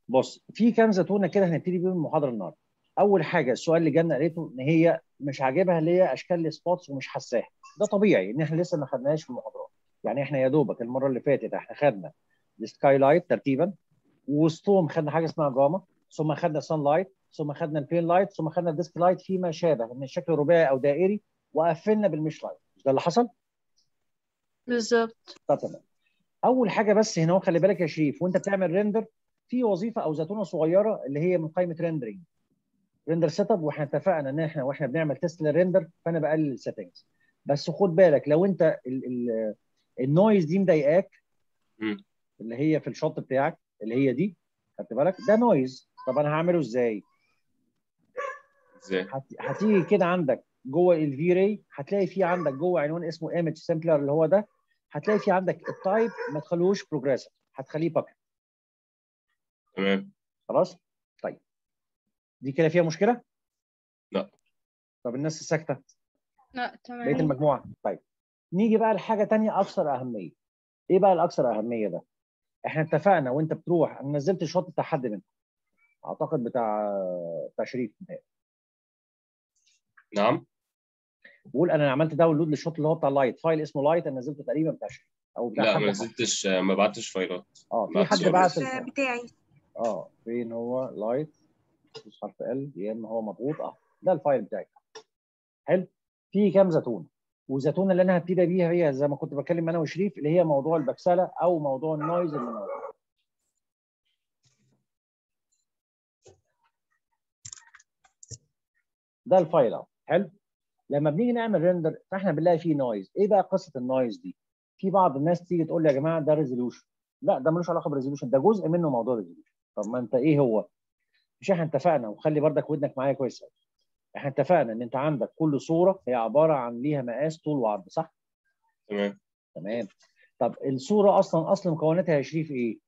بص في كام زتونه كده هنبتدي بيهم المحاضره النهارده اول حاجه السؤال اللي جالنا قريته ان هي مش عاجبها اللي هي اشكال السبوتس ومش حساها ده طبيعي ان احنا لسه ما خدناهاش في المحاضرات يعني احنا يا دوبك المره اللي فاتت احنا خدنا السكاي لايت ترتيبا وسطهم خدنا حاجه اسمها جاما ثم خدنا سان لايت ثم خدنا البين لايت ثم خدنا الديسك لايت فيما شابه من شكل رباعي او دائري وقفلنا بالمش لايت مش ده اللي حصل؟ بالظبط طب تمام اول حاجه بس هنا هو خلي بالك يا شريف وانت بتعمل ريندر في وظيفه او زتونه صغيره اللي هي من قائمه ريندرنج ريندر سيت اب واحنا اتفقنا ان احنا واحنا بنعمل تيست للريندر فانا بقلل السيتنجز بس خد بالك لو انت ال ال النويز دي مضايقاك مم. اللي هي في الشوت بتاعك اللي هي دي خدت بالك ده نويز طب انا هعمله ازاي؟ ازاي هت- هتيجي كده عندك جوه الفي راي هتلاقي في عندك جوه عنوان اسمه ايمج سامبلر اللي هو ده هتلاقي في عندك التايب ما تخلوش بروجريسيف هتخليه باكت تمام خلاص؟ طيب دي كده فيها مشكله؟ لا. طب الناس الساكته لا بقيه تمام المجموعه طيب نيجي بقى لحاجه تانية اكثر اهميه ايه بقى الاكثر اهميه ده؟ احنا اتفقنا وانت بتروح انا نزلت الشوط بتاع حد منكم اعتقد بتاع بتاع شريف متهيألي. نعم بقول انا عملت داونلود للشوط اللي هو بتاع لايت فايل اسمه لايت انا نزلته تقريبا بتاع شريف او بتاع لا حد ما نزلتش ما بعتش فايلات اه في بعت حد صور بعت بس. الف- بتاعي اه فين هو لايت بص حرف ال يا اما هو مضغوط اه ده الفايل بتاعي حلو في كام زتونه والزتونه اللي انا هبتدي بيها هي زي ما كنت بتكلم انا وشريف اللي هي موضوع البكسله او موضوع النويز اللي موجود ده الفايل اهو حلو لما بنيجي نعمل ريندر فاحنا بنلاقي فيه نويز ايه بقى قصه النويز دي في بعض الناس تيجي تقول لي يا جماعه ده ريزولوشن لا ده ملوش علاقه بالريزولوشن ده جزء منه موضوع الريزولوشن طب ما انت ايه هو مش احنا اتفقنا وخلي بردك ودنك معايا كويس أوي. احنا اتفقنا ان انت عندك كل صوره هي عباره عن ليها مقاس طول وعرض صح تمام تمام طب الصوره اصلا اصل مكوناتها يا شريف ايه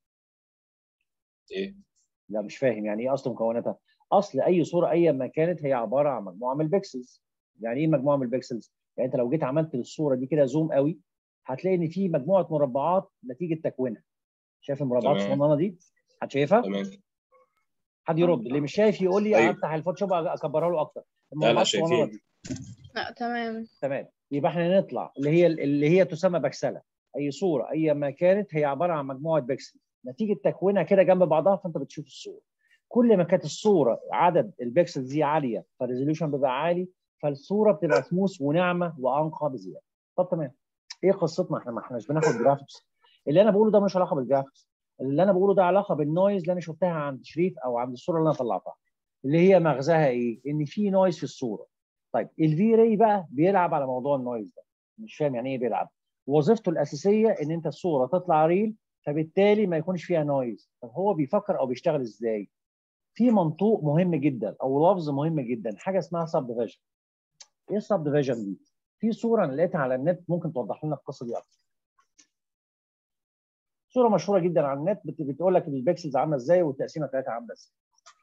ايه لا مش فاهم يعني ايه اصل مكوناتها اصل اي صوره ايا ما كانت هي عباره عن مجموعه من البكسلز يعني ايه مجموعه من البكسلز يعني انت لو جيت عملت للصوره دي كده زوم قوي هتلاقي ان في مجموعه مربعات نتيجه تكوينها شايف المربعات تمام. الصغننه دي حد شايفها تمام حد يرد اللي مش شايف يقول لي أيوه. افتح الفوتوشوب اكبرها له اكتر لا، المربعات الصغننه شايفين. دي لا تمام تمام يبقى احنا نطلع اللي هي اللي هي تسمى بكسله اي صوره اي ما كانت هي عباره عن مجموعه بكسل نتيجه تكوينها كده جنب بعضها فانت بتشوف الصوره كل ما كانت الصوره عدد البكسلز دي عاليه فالريزوليوشن بيبقى عالي فالصوره بتبقى سموث وناعمه وانقى بزياده طب تمام ايه قصتنا احنا ما احناش بناخد جرافيكس اللي انا بقوله ده مش علاقه بالجرافيكس اللي انا بقوله ده علاقه بالنويز اللي انا شفتها عند شريف او عند الصوره اللي انا طلعتها اللي هي مغزاها ايه ان في نويز في الصوره طيب الفي راي بقى بيلعب على موضوع النويز ده مش فاهم يعني ايه بيلعب وظيفته الاساسيه ان انت الصوره تطلع ريل فبالتالي ما يكونش فيها نويز طب هو بيفكر او بيشتغل ازاي في منطوق مهم جدا او لفظ مهم جدا حاجه اسمها سب ديفيجن ايه السب ديفيجن دي في صوره انا لقيتها على النت ممكن توضح لنا القصه دي اكتر صوره مشهوره جدا على النت بت- بتقول لك البكسلز عامله ازاي والتقسيمه بتاعتها عامله ازاي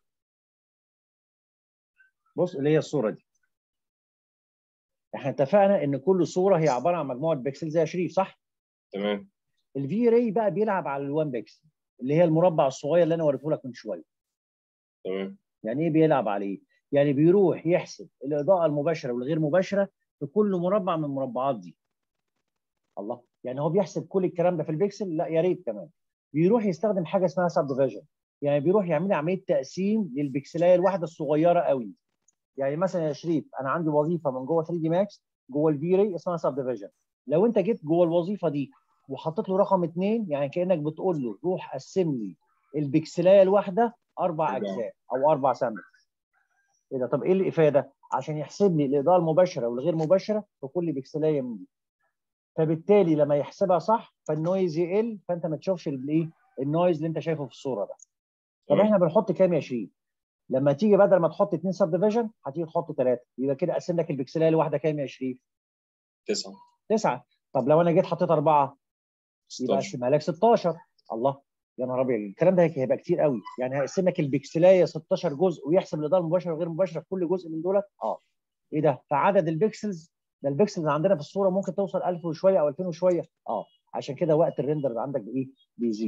بص اللي هي الصوره دي احنا اتفقنا ان كل صوره هي عباره عن مجموعه بكسل زي شريف صح تمام الفي راي بقى بيلعب على الوان بكسل اللي هي المربع الصغير اللي انا وريته لك من شويه تمام يعني ايه بيلعب عليه يعني بيروح يحسب الاضاءه المباشره والغير مباشره في كل مربع من المربعات دي الله يعني هو بيحسب كل الكلام ده في البكسل لا يا ريت كمان بيروح يستخدم حاجه اسمها سب ديفيجن يعني بيروح يعمل لي عمليه تقسيم للبكسلايه الواحده الصغيره قوي يعني مثلا يا شريف انا عندي وظيفه من جوه 3 دي ماكس جوه الفي راي اسمها سب ديفيجن لو انت جيت جوه الوظيفه دي وحطيت له رقم اثنين يعني كانك بتقول له روح قسم لي البكسلايه الواحده اربع أربعة. اجزاء او اربع سامبل ايه ده طب ايه الافاده عشان يحسب لي الاضاءه المباشره والغير مباشره في كل بكسلايه من دي فبالتالي لما يحسبها صح فالنويز يقل فانت ما تشوفش الايه النويز اللي انت شايفه في الصوره ده طب تمام. احنا بنحط كام يا شريف لما تيجي بدل ما تحط اثنين سب ديفيجن هتيجي تحط ثلاثه يبقى كده قسم لك البكسلايه الواحده كام يا شريف تسعة تسعه طب لو انا جيت حطيت اربعه يبقى 16 قسمها لك 16 الله يا نهار ابيض الكلام ده هيبقى كتير قوي يعني هيقسم لك البكسلايه 16 جزء ويحسب الاضاءه المباشره والغير مباشره في كل جزء من دولت اه ايه ده فعدد البكسلز ده البكسلز عندنا في الصوره ممكن توصل 1000 وشويه او 2000 وشويه اه عشان كده وقت الريندر عندك ايه بيزيد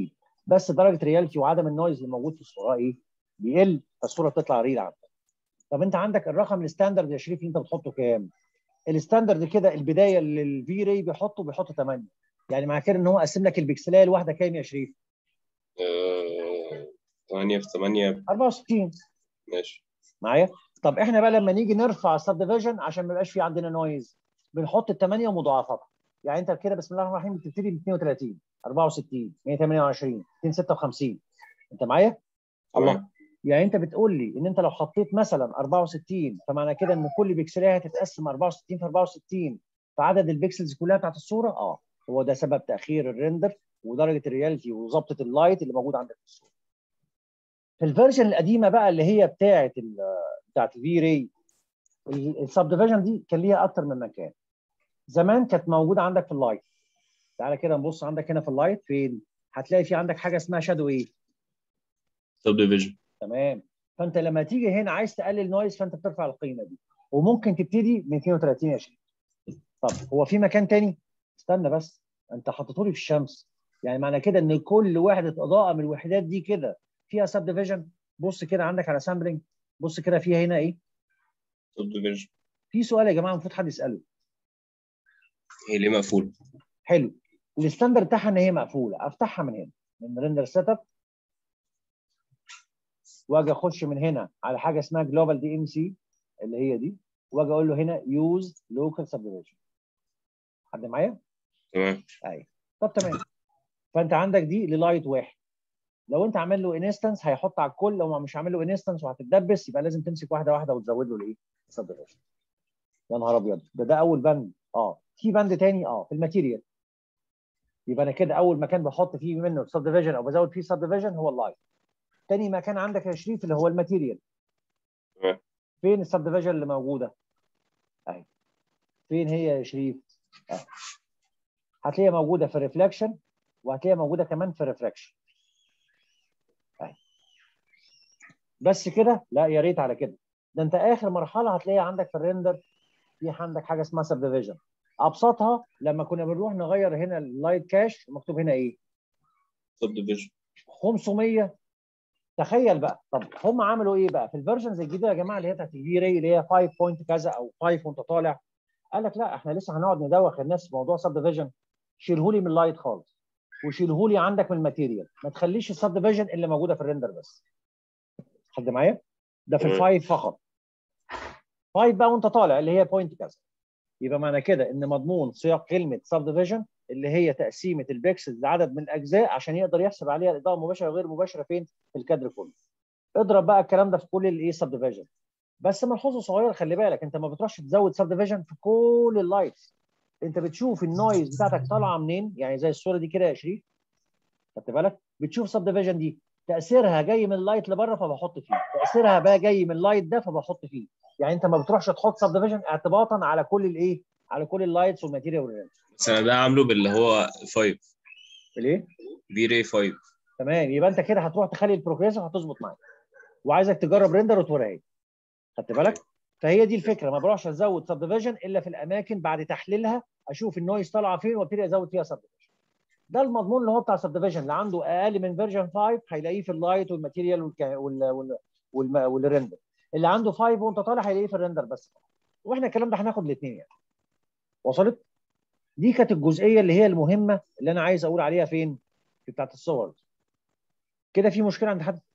بس درجه رياليتي وعدم النويز اللي موجود في الصوره ايه؟ بيقل فالصوره بتطلع ريل عندك. طب انت عندك الرقم الستاندرد يا شريف اللي انت بتحطه كام؟ الستاندرد كده البدايه للفي راي بيحطه بيحط 8 يعني مع كده ان هو قسم لك البكسلايه الواحده كام يا شريف؟ آه، 8 في 8 64 ماشي معايا؟ طب احنا بقى لما نيجي نرفع السب ديفيجن عشان ما يبقاش في عندنا نويز بنحط الثمانيه ومضاعفاتها يعني انت كده بسم الله الرحمن الرحيم بتبتدي ب 32 64 128 256 انت معايا؟ تمام يعني انت بتقول لي ان انت لو حطيت مثلا 64 فمعنى كده ان كل بكسلايه هتتقسم 64 في 64 في عدد البكسلز كلها بتاعت الصوره اه هو ده سبب تاخير الريندر ودرجه الرياليتي وظبطه اللايت اللي موجود عندك في الصوره. في الفيرجن القديمه بقى اللي هي بتاعت ال بتاعت الفي راي السب ديفيجن دي كان ليها اكتر من مكان. زمان كانت موجوده عندك في اللايت. تعالى كده نبص عندك هنا في اللايت فين؟ هتلاقي في عندك حاجه اسمها شادو ايه؟ سب ديفيجن تمام فانت لما تيجي هنا عايز تقلل نويز فانت بترفع القيمه دي وممكن تبتدي من 32 20 طب هو في مكان تاني استنى بس انت حطيته لي في الشمس يعني معنى كده ان كل وحده اضاءه من الوحدات دي كده فيها سب ديفيجن بص كده عندك على سامبلنج بص كده فيها هنا ايه سب ديفيجن في سؤال يا جماعه المفروض حد يساله هي ليه مقفول؟ حلو الستاندرد بتاعها ان هي مقفوله افتحها من هنا من ريندر سيت اب واجي اخش من هنا على حاجه اسمها جلوبال دي ام سي اللي هي دي واجي اقول له هنا يوز لوكال سبديفيجن حد معايا؟ تمام ايوه طب تمام فانت عندك دي للايت واحد لو انت عامل له انستنس هيحط على الكل لو مش عامل له انستنس وهتتدبس يبقى لازم تمسك واحده واحده وتزود له الايه؟ سبديفيجن يا نهار ابيض ده ده اول بند اه في بند تاني اه في الماتيريال يبقى انا كده اول مكان بحط فيه منه سب ديفيجن او بزود فيه سب ديفيجن هو اللايت تاني مكان عندك يا شريف اللي هو الماتيريال تمام. فين السب ديفيجن اللي موجوده اهي فين هي يا شريف اهي هتلاقيها موجوده في الريفلكشن وهتلاقيها موجوده كمان في الريفراكشن اهي بس كده لا يا ريت على كده ده انت اخر مرحله هتلاقيها عندك في الريندر في عندك حاجه اسمها سب ديفيجن ابسطها لما كنا بنروح نغير هنا اللايت كاش مكتوب هنا ايه سب ديفيجن 500 تخيل بقى طب هم عملوا ايه بقى في الفيرجنز الجديده يا جماعه اللي هي بتاعت الفي راي اللي هي 5 بوينت كذا او 5 وانت طالع قال لك لا احنا لسه هنقعد ندوخ الناس في موضوع سب ديفيجن شيله لي من اللايت خالص وشيله لي عندك من الماتيريال ما تخليش السب ديفيجن اللي موجوده في الريندر بس حد معايا ده في الفايف فقط فايف بقى وانت طالع اللي هي بوينت كذا يبقى معنى كده ان مضمون سياق كلمه سب ديفيجن اللي هي تقسيمه البكسلز لعدد من الاجزاء عشان يقدر يحسب عليها الاضاءه المباشره وغير مباشره فين في الكادر كله اضرب بقى الكلام ده في كل الايه سب ديفيجن بس ملحوظه صغيره خلي بالك انت ما بتروحش تزود سب ديفيجن في كل اللايتس انت بتشوف النويز بتاعتك طالعه منين يعني زي الصوره دي كده يا شريف خدت بالك بتشوف سب ديفيجن دي تاثيرها جاي من اللايت لبره فبحط فيه تاثيرها بقى جاي من اللايت ده فبحط فيه يعني انت ما بتروحش تحط سب ديفيجن اعتباطا على كل الايه على كل اللايتس والماتيريال والرينج بس انا ده عامله باللي هو 5 ليه في راي 5 تمام يبقى انت كده هتروح تخلي البروجريسيف هتظبط معاك وعايزك تجرب ريندر وتوريها لي خدت بالك فهي دي الفكره ما بروحش ازود سب ديفيجن الا في الاماكن بعد تحليلها اشوف النويز طالعه فين وابتدي ازود فيها سب ديفيجن ده المضمون اللي هو بتاع سب ديفيجن اللي عنده اقل من فيرجن 5 هيلاقيه في اللايت والماتيريال والك... وال... وال... والم... والريندر اللي عنده 5 وانت طالع هيلاقيه في الريندر بس واحنا الكلام ده هناخد الاثنين يعني وصلت دي كانت الجزئيه اللي هي المهمه اللي انا عايز اقول عليها فين في بتاعت الصور كده في مشكله عند حد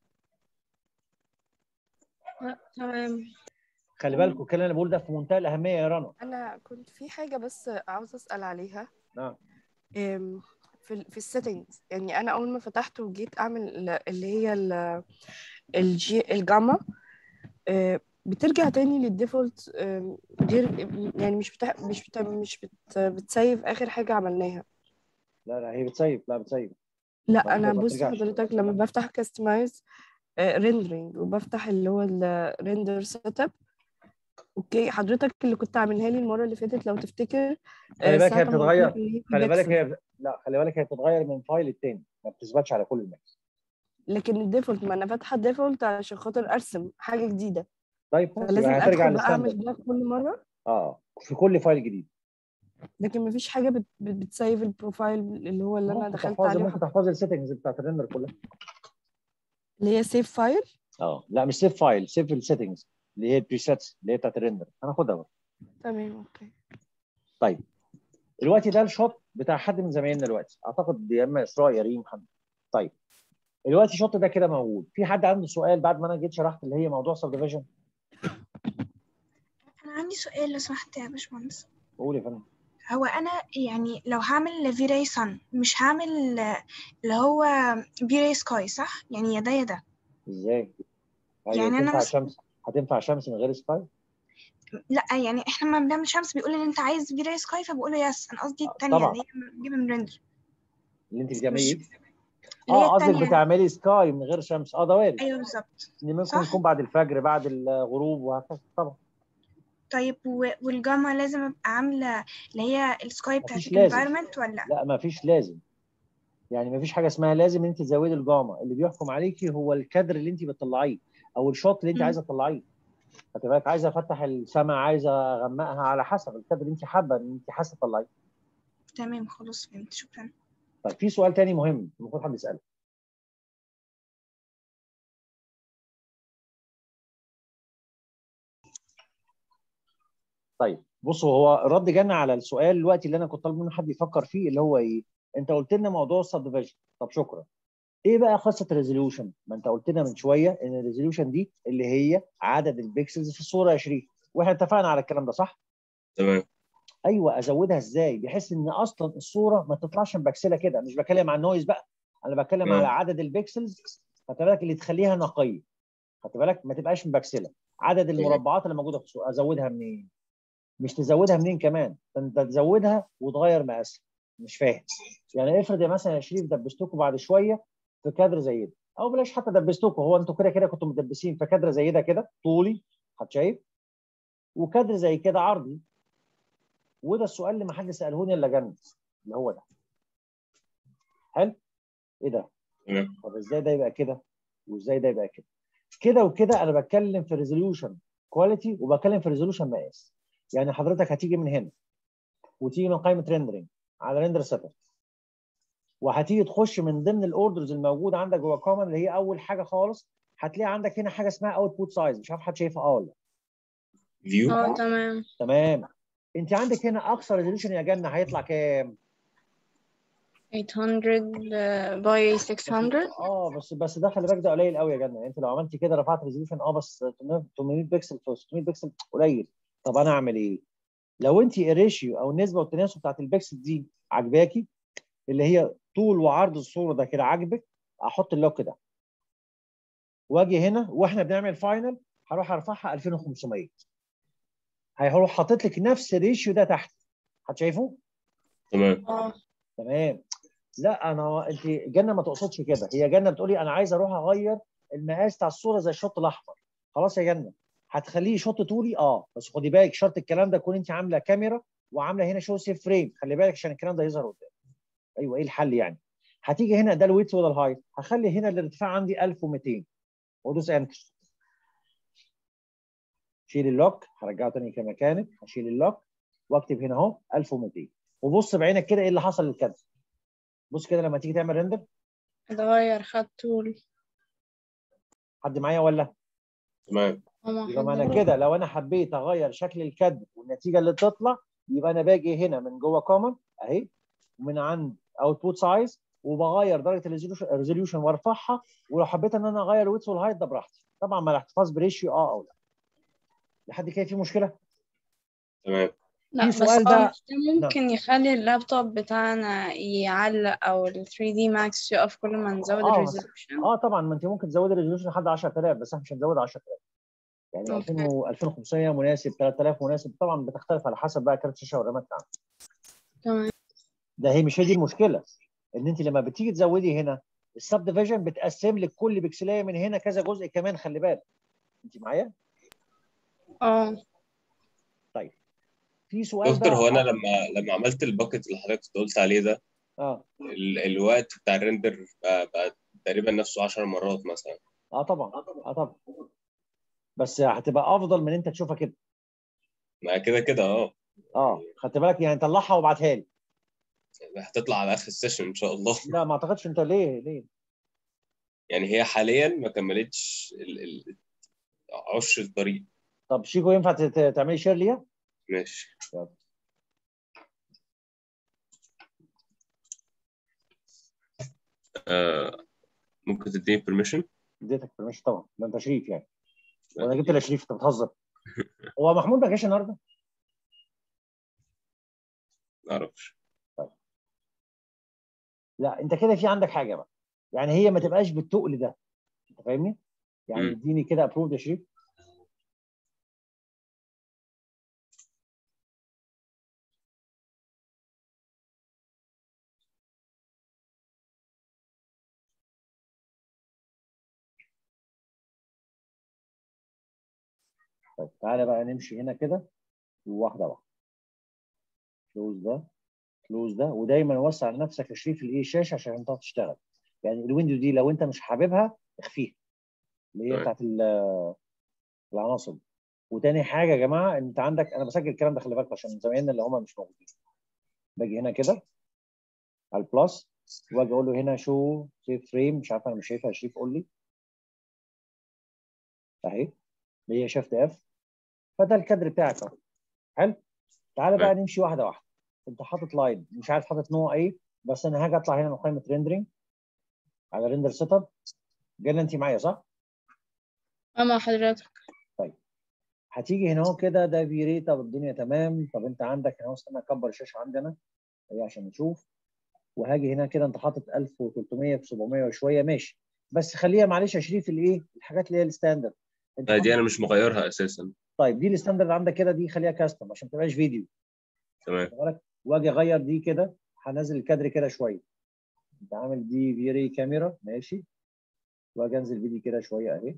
لا تمام خلي بالكم الكلام اللي انا بقول ده في منتهى الاهميه يا رنا انا كنت في حاجه بس عاوزه اسال عليها نعم أم، في ال في السيتنجز يعني انا اول ما فتحت وجيت اعمل ال- اللي هي ال- الجي الجاما أه، بترجع تاني للديفولت أم، غير يعني مش بتاع مش بتاع مش بت بتسيف اخر حاجه عملناها لا لا هي بتسيب لا بتسيب لا ما- انا ما بص بترجعش. حضرتك لما بفتح كاستمايز ريندرينج وبفتح اللي هو الريندر سيت اب اوكي حضرتك اللي كنت عاملها لي المره اللي فاتت لو تفتكر خلي بالك ساعة هي ما قلت بتتغير. لك إن هي خلي بالك pixel. هي لا خلي بالك هي بتتغير من فايل التاني ما بتثبتش على كل الماكس لكن الديفولت ما انا فاتحه الديفولت عشان خاطر ارسم حاجه جديده طيب خلاص فلازم يبقى هترجع ادخل بقى اعمل للستاندرد ده كل مره اه في كل فايل جديد لكن مفيش حاجه بت... بت- بتسيف البروفايل اللي هو اللي انا ممكن دخلت تحفظي عليه ممكن تحفظي السيتنجز بتاعت الريندر كلها اللي هي سيف فايل اه لا مش سيف فايل سيف السيتنجز اللي هي البريسيتس اللي هي بتاعت الريندر هناخدها بقى تمام اوكي طيب دلوقتي ده الشوت بتاع حد من زمايلنا دلوقتي اعتقد يا اما اسراء يا ريم حد طيب دلوقتي الشوت ده كده موجود في حد عنده سؤال بعد ما انا جيت شرحت اللي هي موضوع سب ديفيجن أنا عندي سؤال لو سمحت يا باشمهندس قول يا فندم هو أنا يعني لو هعمل فيراي سان مش هعمل آه، اللي هو فيراي سكاي صح؟ يعني يا ده يا ده ازاي؟ هي يعني أنا هتنفع مثلا- شمس هتنفع شمس من غير سكاي؟ لا يعني احنا لما بنعمل شمس بيقول ان انت عايز فيراي سكاي فبقول له يس انا قصدي التانية طبعا. اللي هي بجيبها من ريندر اللي انت بتعملي مش ايه؟ اللي هي اه قصدك التانية بتعملي سكاي من غير شمس اه ده وارد ايوه بالظبط ان ممكن صح. يكون بعد الفجر بعد الغروب وهكذا طبعا طيب و- والجاما لازم ابقى عامله اللي هي السكاي بتاعت مفيش لازم. الانفايرمنت ولا لا ما فيش لازم يعني ما فيش حاجه اسمها لازم انت تزودي الجاما اللي بيحكم عليكي هو الكادر اللي انت بتطلعيه او الشوت اللي انت مم. عايزه تطلعيه خدي بالك عايزه افتح السماء عايزه اغمقها على حسب الكادر اللي انت حابه ان انت حاسه تطلعيه تمام خلاص فهمت شكرا طيب في سؤال تاني مهم المفروض حد يساله طيب بصوا هو الرد جانا على السؤال دلوقتي اللي انا كنت طالب منه حد يفكر فيه اللي هو ايه؟ انت قلت لنا موضوع السب ديفيجن طب شكرا. ايه بقى قصه الريزوليوشن؟ ما انت قلت لنا من شويه ان الريزوليوشن دي اللي هي عدد البيكسلز في الصوره 20 واحنا اتفقنا على الكلام ده صح؟ تمام ايوه ازودها ازاي؟ بحيث ان اصلا الصوره ما تطلعش مبكسله كده مش بتكلم عن نويز بقى انا بتكلم نعم. على عدد البيكسلز خدت بالك اللي تخليها نقيه خدت بالك ما تبقاش مبكسله عدد المربعات اللي موجوده في الصوره ازودها منين؟ مش تزودها منين كمان ده انت تزودها وتغير مقاسها مش فاهم يعني افرض يا مثلا يا شريف دبستكم بعد شويه في كادر زي ده او بلاش حتى دبستكم هو انتوا كده كده كنتوا مدبسين في كادر زي ده كده طولي حد شايف وكادر زي كده عرضي وده السؤال اللي ما حد سالهوني الا جنب اللي هو ده حلو ايه ده تمام طب ازاي ده يبقى كده وازاي ده يبقى كده كده وكده انا بتكلم في ريزوليوشن كواليتي وبتكلم في ريزوليوشن مقاس يعني حضرتك هتيجي من هنا وتيجي من قائمه ريندرنج على ريندر سيتر وهتيجي تخش من ضمن الاوردرز الموجوده عندك جوه كومن اللي هي اول حاجه خالص هتلاقي عندك هنا حاجه اسمها اوتبوت سايز مش عارف حد شايفها اه ولا لا. فيو اه تمام تمام انت عندك هنا اقصى ريزوليوشن يا جنه هيطلع كام 800 باي 600 اه بس بس ده خلي بالك ده قليل قوي يا جنه يعني انت لو عملت كده رفعت ريزوليوشن اه بس 800 بكسل في 600 بكسل قليل طب انا اعمل ايه؟ لو انت الريشيو او النسبه والتناسب بتاعت البكسل دي عجباكي اللي هي طول وعرض الصوره ده كده عاجبك احط اللوك ده واجي هنا واحنا بنعمل فاينل هروح ارفعها 2500 هيروح حاطط لك نفس الريشيو ده تحت هتشايفه؟ تمام اه تمام لا انا انت جنه ما تقصدش كده هي جنه بتقولي انا عايز اروح اغير المقاس بتاع الصوره زي الشوط الاحمر خلاص يا جنه هتخليه شوط طولي اه بس خدي بالك شرط الكلام ده تكون انت عامله كاميرا وعامله هنا شو سيف فريم خلي بالك عشان الكلام ده يظهر قدام ايوه ايه الحل يعني هتيجي هنا ده الويت وده الهايت هخلي هنا الارتفاع عندي 1200 وادوس انتر شيل اللوك هرجعه تاني كمكانك هشيل اللوك واكتب هنا اهو 1200 وبص بعينك كده ايه اللي حصل للكادر بص كده لما تيجي تعمل ريندر اتغير خد طول حد معايا ولا تمام هما يبقى معنى حضروا. كده لو انا حبيت اغير شكل الكادر والنتيجه اللي تطلع يبقى انا باجي هنا من جوه كومن اهي ومن عند اوتبوت سايز وبغير درجه الريزوليوشن وارفعها ولو حبيت ان انا اغير الويتس والهايت ده براحتي طبعا مع الاحتفاظ بريشيو اه او لا لحد كده في مشكله تمام لا في بس سؤال هو بقى- مش ده ممكن يخلي اللابتوب بتاعنا يعلق او ال 3 دي ماكس يقف كل ما نزود آه. الريزولوشن اه طبعا ما انت ممكن تزودي الريزوليوشن لحد 10000 بس احنا مش هنزود 10000 يعني أوكي. 2000 و 2500 مناسب 3000 مناسب طبعا بتختلف على حسب بقى كارت الشاشه والرامات بتاعتك تمام ده هي مش هي دي المشكله ان انت لما بتيجي تزودي هنا السب ديفيجن بتقسم لك كل بكسلايه من هنا كذا جزء كمان خلي بالك انت معايا اه في سؤال دكتور بقى هو انا لما لما عملت الباكت اللي حضرتك كنت قلت عليه ده اه ال... الوقت بتاع الريندر بقى, بقى تقريبا نفسه 10 مرات مثلا اه طبعا اه طبعا بس هتبقى افضل من انت تشوفها كده ما كده كده اه اه خدت بالك يعني طلعها وابعتها لي هتطلع على اخر السيشن ان شاء الله لا ما اعتقدش انت ليه ليه يعني هي حاليا ما كملتش ال- ال- عشر الطريق طب شيكو ينفع تت- تعملي شير ليها ماشي آه ممكن تديني بيرميشن اديتك برميشن طبعا ده انت شريف يعني وانا جبت لك شريف انت بتهزر هو محمود ما جاش النهارده ما اعرفش لا انت كده في عندك حاجه بقى يعني هي ما تبقاش بالتقل ده انت فاهمني يعني مم. اديني كده ابروف يا شريف طيب تعالى بقى نمشي هنا كده واحده واحده كلوز ده كلوز ده ودايما وسع لنفسك يا شريف الايه الشاشه عشان انت تشتغل يعني الويندو دي لو انت مش حاببها اخفيها اللي هي تمام. بتاعت ال- العناصر دي. وتاني حاجه يا جماعه انت عندك انا بسجل الكلام ده خلي بالك عشان زمايلنا اللي هم مش موجودين باجي هنا كده على البلس واجي اقول له هنا شو سيف فريم مش عارف انا مش شايفها يا شريف قول لي اهي اللي هي شيفت اف فده الكادر بتاعك اهو حلو تعالى بقى تمام. نمشي واحده واحده انت حاطط لاين مش عارف حاطط نوع ايه بس انا هاجي اطلع هنا من قائمه ريندرنج على ريندر سيت اب جايه انت معايا صح؟ اه مع حضرتك هتيجي هنا اهو كده ده بيري طب الدنيا تمام طب انت عندك هنا اهو استنى اكبر الشاشه عندنا اهي عشان نشوف وهاجي هنا كده انت حاطط 1300 في 700 وشويه ماشي بس خليها معلش يا شريف الايه الحاجات اللي هي الستاندرد انت آه، دي حاطط- انا مش مغيرها اساسا طيب دي الستاندرد عندك كده دي خليها كاستم عشان ما تبقاش فيديو تمام واخد بالك واجي اغير دي كده هنزل الكادر كده شويه انت عامل دي فيري كاميرا ماشي واجي انزل فيديو كده شويه اهي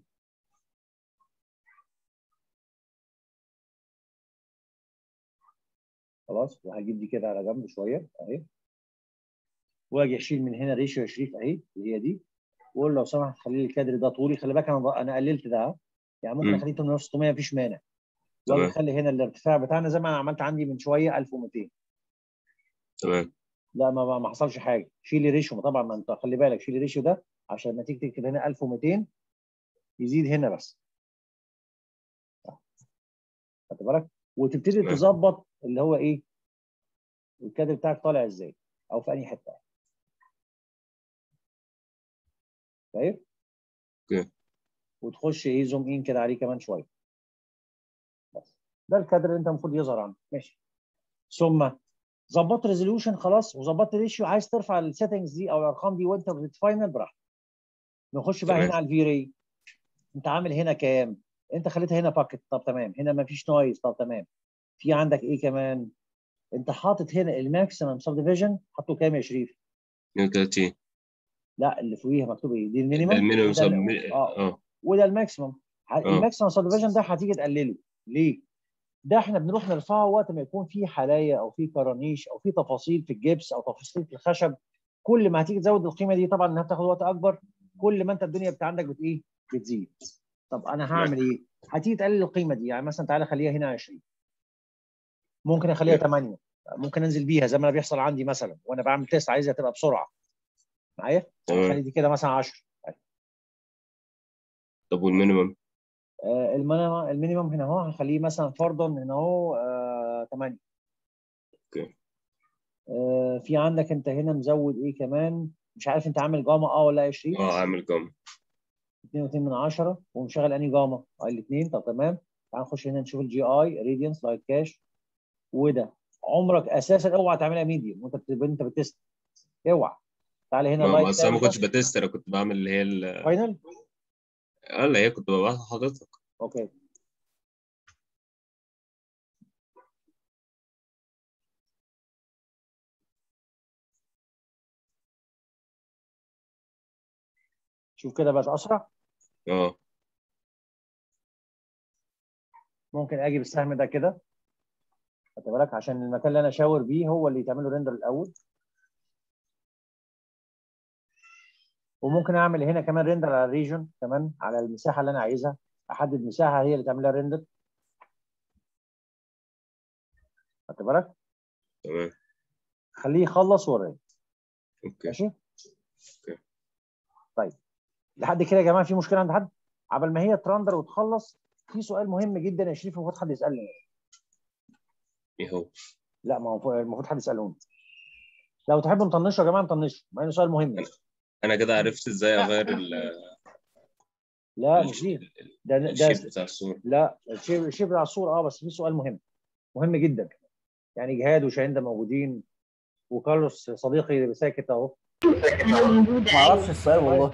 خلاص وهجيب دي كده على جنب شويه اهي واجي اشيل من هنا ريشيو يا شريف اهي اللي هي دي واقول لو سمحت خلي لي الكادر ده طولي خلي بالك انا انا قللت ده ها. يعني ممكن مم. اخليه 8600 مفيش مانع واجي تمام اخلي هنا الارتفاع بتاعنا زي ما انا عملت عندي من شويه 1200 تمام لا ما ما ما حصلش حاجه شيل ريشيو طبعا ما انت خلي بالك شيل ريشيو ده عشان لما تيجي تكتب هنا 1200 يزيد هنا بس خدت بالك وتبتدي تمام. تظبط اللي هو ايه الكادر بتاعك طالع ازاي او في انهي حته طيب اوكي. وتخش ايه زوم ان كده عليه كمان شويه بس ده الكادر اللي انت المفروض يظهر عندك ماشي ثم ظبطت ريزوليوشن خلاص وظبطت ريشيو عايز ترفع السيتنجز دي او الارقام دي وانت بتفاينل براحتك نخش بقى تمام. هنا على الفي راي انت عامل هنا كام انت خليتها هنا باكت طب تمام هنا ما فيش نويز طب تمام في عندك ايه كمان انت حاطط هنا الماكسيمم سب ديفيجن حاطه كام يا شريف 32 لا اللي فوقيها مكتوب ايه دي المينيمم المينيمم وده سب ال- اه اه وده الماكسيمم ه- الماكسيمم سب ديفيجن ده هتيجي تقلله ليه ده احنا بنروح نرفعه وقت ما يكون في حلايا او في كرانيش او في تفاصيل في الجبس او تفاصيل في الخشب كل ما هتيجي تزود القيمه دي طبعا انها بتاخد وقت اكبر كل ما انت الدنيا بتاع عندك بت ايه بتزيد طب انا هعمل ايه هتيجي تقلل القيمه دي يعني مثلا تعالى خليها هنا 20 ممكن اخليها 8 ممكن انزل بيها زي ما انا بيحصل عندي مثلا وانا بعمل تيست عايزها تبقى بسرعه معايا تمام خلي دي كده مثلا 10 طب والمينيمم آه، المينيمم المينيمم هنا اهو هنخليه مثلا فرضا هنا اهو آه، 8 اوكي آه، في عندك انت هنا مزود ايه كمان مش عارف انت عامل جاما اه ولا 20 اه عامل جام 2.2 من 10 ومشغل انهي جاما اه الاثنين طب تمام تعال نخش هنا نشوف الجي اي راديانس لايت كاش وده عمرك اساسا اوعى تعملها ميديوم وانت بت- انت بتست اوعى تعالى هنا ما لايت بس انا ما كنتش بتست انا كنت بعمل اللي هي ال- فاينل اه اللي هي كنت ببعتها لحضرتك اوكي شوف كده بقت اسرع اه ممكن اجي بالسهم ده كده خدت بالك عشان المكان اللي انا شاور بيه هو اللي يتعمل له ريندر الاول وممكن اعمل هنا كمان ريندر على الريجن كمان على المساحه اللي انا عايزها احدد مساحه هي اللي تعمل لها ريندر خدت بالك تمام خليه يخلص ورايا اوكي ماشي اوكي. طيب لحد كده يا جماعه في مشكله عند حد عبل ما هي ترندر وتخلص في سؤال مهم جدا يا شريف المفروض حد يسالني ايه هو لا ما هو المفروض حد يسالوني لو تحبوا نطنشه يا جماعه نطنشه مع انه سؤال مهم انا كده عرفت ازاي اغير ال- لا مش دي ده ده الشيب بتاع الصورة لا الشيب الشيب بتاع الصوره اه بس في سؤال مهم مهم جدا يعني جهاد وشاهين ده موجودين وكارلوس صديقي اللي ساكت اهو ما اعرفش السؤال والله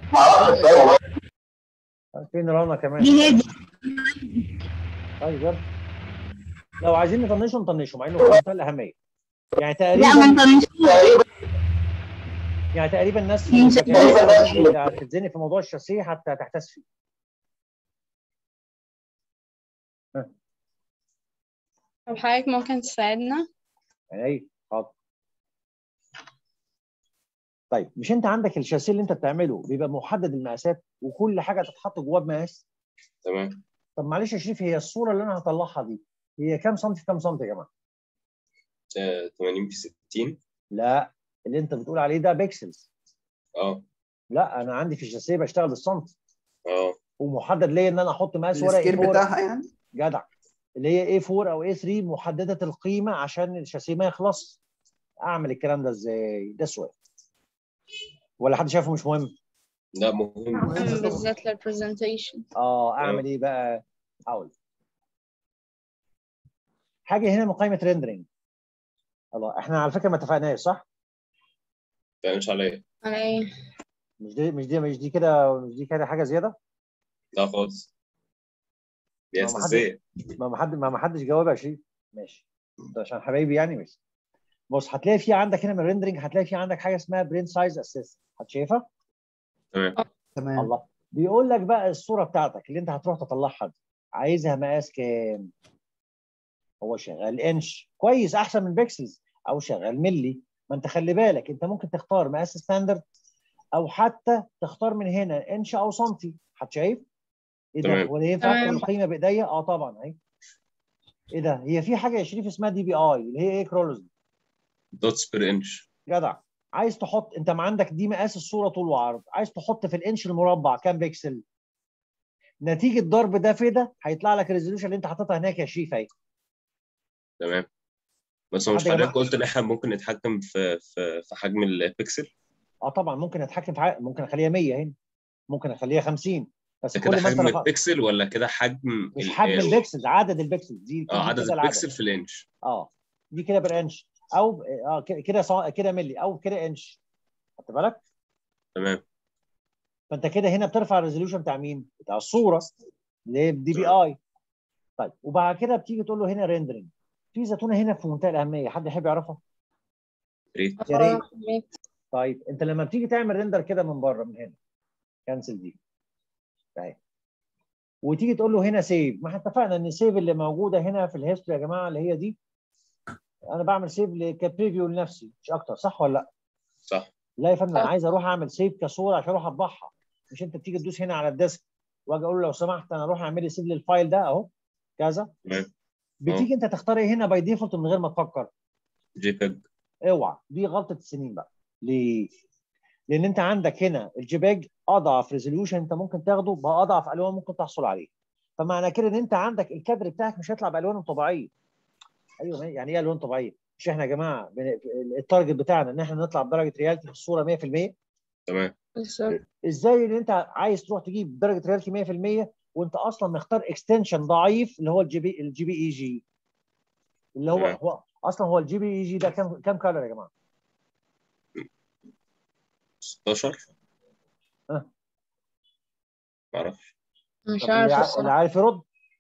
فين رنا كمان دي هادي طيب يلا لو عايزين نطنشه نطنشه مع انه في منتهى الاهميه يعني لا ما تقريبا انت مش يعني تقريبا الناس مش اللي هتتزنق في موضوع الشاسيه حتى هتحتاس فيه طب حضرتك ممكن تساعدنا يعني ايه حاضر طيب مش انت عندك الشاسيه اللي انت بتعمله بيبقى محدد المقاسات وكل حاجه تتحط جواه بمقاس تمام طب معلش يا شريف هي الصوره اللي انا هطلعها دي هي كام سنتي في كام سنتي يا جماعه؟ آه، 80 في 60 لا اللي انت بتقول عليه ده بيكسلز اه لا انا عندي في الشاسيه بشتغل بالسنتي اه ومحدد ليا ان انا احط مقاس ورقه السكيل A4 بتاعها يعني جدع اللي هي A4 او A3 محدده القيمه عشان الشاسيه ما يخلص اعمل الكلام ده ازاي؟ ده سؤال ولا حد شايفه مش مهم؟ لا مهم بالذات للبرزنتيشن اه اعمل ايه بقى؟ اقول حاجه هنا من قائمه ريندرنج الله احنا على فكره ما اتفقناش صح؟ ما تعملش عليا على ايه مش دي مش دي مش دي كده مش دي كده حاجه زياده؟ لا خالص دي ما حدش- اساسيه ما ما حد ما ما حدش جاوب يا شريف ماشي ده عشان حبايبي يعني ماشي بص هتلاقي في عندك هنا من الريندرنج هتلاقي في عندك حاجه اسمها برين سايز اسيست هتشايفها؟ تمام تمام الله بيقول لك بقى الصوره بتاعتك اللي انت هتروح تطلعها دي عايزها مقاس كام؟ هو شغال انش كويس احسن من بيكسلز او شغال ملي ما انت خلي بالك انت ممكن تختار مقاس ستاندرد او حتى تختار من هنا انش او سنتي هتشايف؟ ايه ده تمام. هو ده ينفع تمام. اكتب القيمه بايديا؟ اه طبعا اهي ايه ده؟ هي في حاجه يا شريف اسمها دي بي اي اللي هي ايه كرولوز دي دوتس بير انش جدع عايز تحط انت ما عندك دي مقاس الصوره طول وعرض عايز تحط في الانش المربع كام بيكسل نتيجه ضرب ده في ده هيطلع لك الريزولوشن اللي انت حاططها هناك يا شريف اهي تمام بس هو مش حد يا حضرتك جماعة. قلت ان احنا ممكن نتحكم في في في حجم البكسل اه طبعا ممكن اتحكم في حاجة. ممكن اخليها 100 هنا ممكن اخليها 50 بس ده كل كده ما انت حجم رفعت البكسل ولا كده حجم مش ال- حجم ال- البكسلز عدد البكسلز دي اه دي عدد كده البكسل العدد. في الانش اه دي كده بالانش او اه كده كده صا- كده ملي او كده انش خدت بالك تمام فانت كده هنا بترفع الريزولوشن بتاع مين؟ بتاع الصوره اللي هي دي بي اي طيب وبعد كده بتيجي تقول له هنا ريندرنج في زيتونه هنا في منتهى الاهميه حد يحب يعرفها؟ ريت يا ريت آه، ريت. طيب انت لما بتيجي تعمل ريندر كده من بره من هنا كانسل دي طيب وتيجي تقول له هنا سيف ما احنا اتفقنا ان السيف اللي موجوده هنا في الهيستوري يا جماعه اللي هي دي انا بعمل سيف كبريفيو لنفسي مش اكتر صح ولا لا؟ صح لا يا فندم انا صح. عايز اروح اعمل سيف كصوره عشان اروح اطبعها مش انت بتيجي تدوس هنا على الديسك واجي اقول له لو سمحت انا اروح اعمل لي سيف للفايل ده اهو كذا تمام بتيجي انت تختار ايه هنا باي ديفولت من غير ما تفكر جي بيج اوعى دي غلطه السنين بقى ليه؟ لان انت عندك هنا الجيباج اضعف ريزوليوشن انت ممكن تاخده باضعف الوان ممكن تحصل عليه فمعنى كده ان انت عندك الكادر بتاعك مش هيطلع بالوان طبيعيه ايوه يعني ايه الوان طبيعيه؟ مش احنا يا جماعه بن- التارجت بتاعنا ان احنا نطلع بدرجه ريالتي في الصوره 100% تمام بالظبط ازاي ان انت عايز تروح تجيب درجه ريالتي 100% وانت اصلا مختار اكستنشن ضعيف اللي هو الجي بي الجي بي اي جي اللي هو تمام. هو اصلا هو الجي بي اي جي ده كام كام كالر يا جماعه؟ 16 ها. معرفش مش طب اللي عارفة ع- اللي الصراحة عارف يرد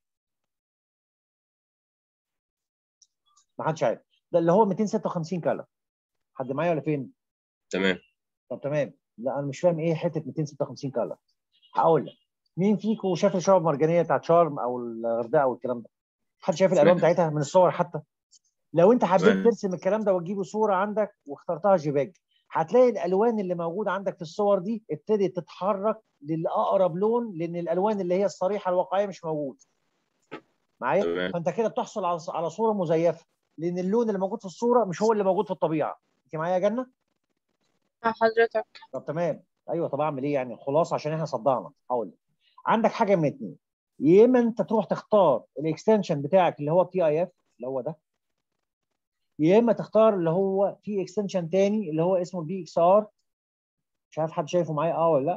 ما حدش عارف ده اللي هو 256 كالر حد معايا ولا فين؟ تمام طب تمام لا انا مش فاهم ايه حته 256 كالر هقول لك مين فيكم شاف الشعب المرجانيه بتاعت شرم او الغردقه او الكلام ده؟ حد شايف الالوان سمعت. بتاعتها من الصور حتى؟ لو انت حبيت تمام. ترسم الكلام ده وتجيبه صوره عندك واخترتها جيباج هتلاقي الالوان اللي موجوده عندك في الصور دي ابتدت تتحرك للاقرب لون لان الالوان اللي هي الصريحه الواقعيه مش موجوده معايا تمام فانت كده بتحصل على على صوره مزيفه لان اللون اللي موجود في الصوره مش هو اللي موجود في الطبيعه انت معايا يا جنه مع حضرتك طب تمام ايوه طب اعمل ايه يعني خلاص عشان احنا صدعنا هقول لك عندك حاجه من اتنين يا اما انت تروح تختار الاكستنشن بتاعك اللي هو تي اي اف اللي هو ده يا اما تختار اللي هو في اكستنشن تاني اللي هو اسمه بي اكس ار مش عارف حد شايفه معايا اه ولا لا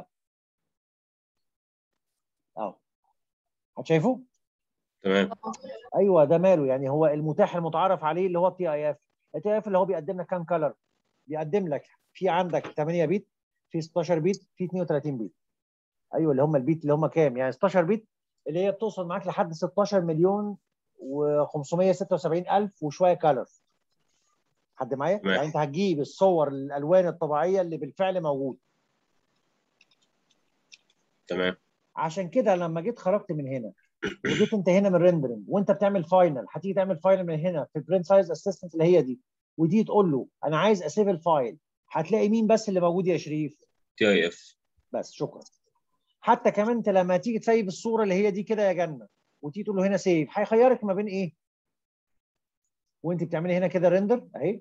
اهو حد شايفه تمام ايوه ده ماله يعني هو المتاح المتعارف عليه اللي هو التي اي اف التي اي اف اللي هو بيقدم لك كام كلر بيقدم لك في عندك 8 بيت في 16 بيت في 32 بيت ايوه اللي هم البيت اللي هم كام يعني 16 بيت اللي هي بتوصل معاك لحد 16 مليون و576 الف وشويه كلر حد معايا تمام. يعني انت هتجيب الصور الالوان الطبيعيه اللي بالفعل موجود تمام عشان كده لما جيت خرجت من هنا وجيت انت هنا من ريندرنج وانت بتعمل فاينل هتيجي تعمل فاينل من هنا في برنت سايز اسيستنت اللي هي دي ودي تقول له انا عايز اسيف الفايل هتلاقي مين بس اللي موجود يا شريف تي اي اف بس شكرا حتى كمان انت لما تيجي تسيب الصوره اللي هي دي كده يا جنه وتيجي تقول له هنا سيف هيخيرك ما بين ايه وانت بتعملي هنا كده ريندر اهي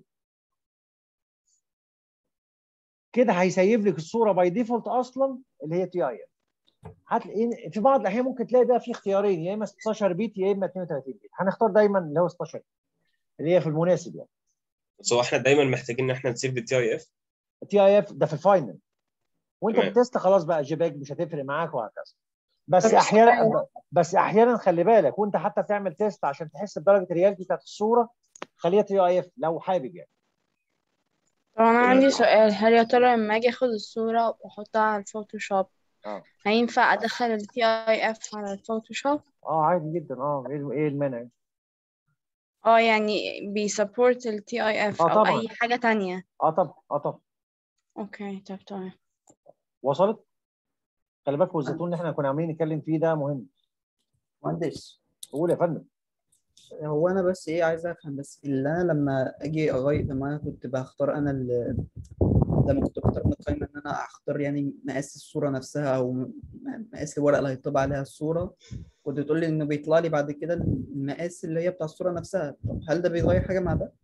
كده هيسيب لك الصوره باي ديفولت اصلا اللي هي تي اي اف هتلاقي في بعض الاحيان ممكن تلاقي بقى في اختيارين يا اما 16 بيت يا اما 32 بيت هنختار دايما اللي هو 16 اللي هي في المناسب يعني بس هو احنا دايما محتاجين ان احنا نسيب التي اي اف التي اي اف ده في الفاينل وانت تمام. بتست خلاص بقى جيباك مش هتفرق معاك وهكذا بس طب احيانا بس احيانا خلي بالك وانت حتى بتعمل تيست عشان تحس بدرجه الرياليتي بتاعت الصوره خليها تي اي اف لو حابب يعني طب أنا عندي سؤال هل يا ترى لما أجي أخد الصورة وأحطها على الفوتوشوب اه هينفع أدخل ال TIF على الفوتوشوب؟ اه عادي جدا اه ايه ايه المانع اه يعني بيسبورت ال TIF اه أو طبعا أي حاجة تانية اه طبعا اه طبعا أوكي طب تمام وصلت خلي بالك والزيتون اللي احنا كنا عاملين نتكلم فيه ده مهم مهندس قول يا فندم هو انا بس ايه عايز افهم بس اللي انا لما اجي اغير لما انا كنت بختار انا ال- لما كنت بختار من القائمه ان انا اختار يعني مقاس الصوره نفسها او م- مقاس الورقه اللي هيطبع عليها الصوره كنت تقول لي انه بيطلع لي بعد كده المقاس اللي هي بتاع الصوره نفسها طب هل ده بيغير حاجه مع ده؟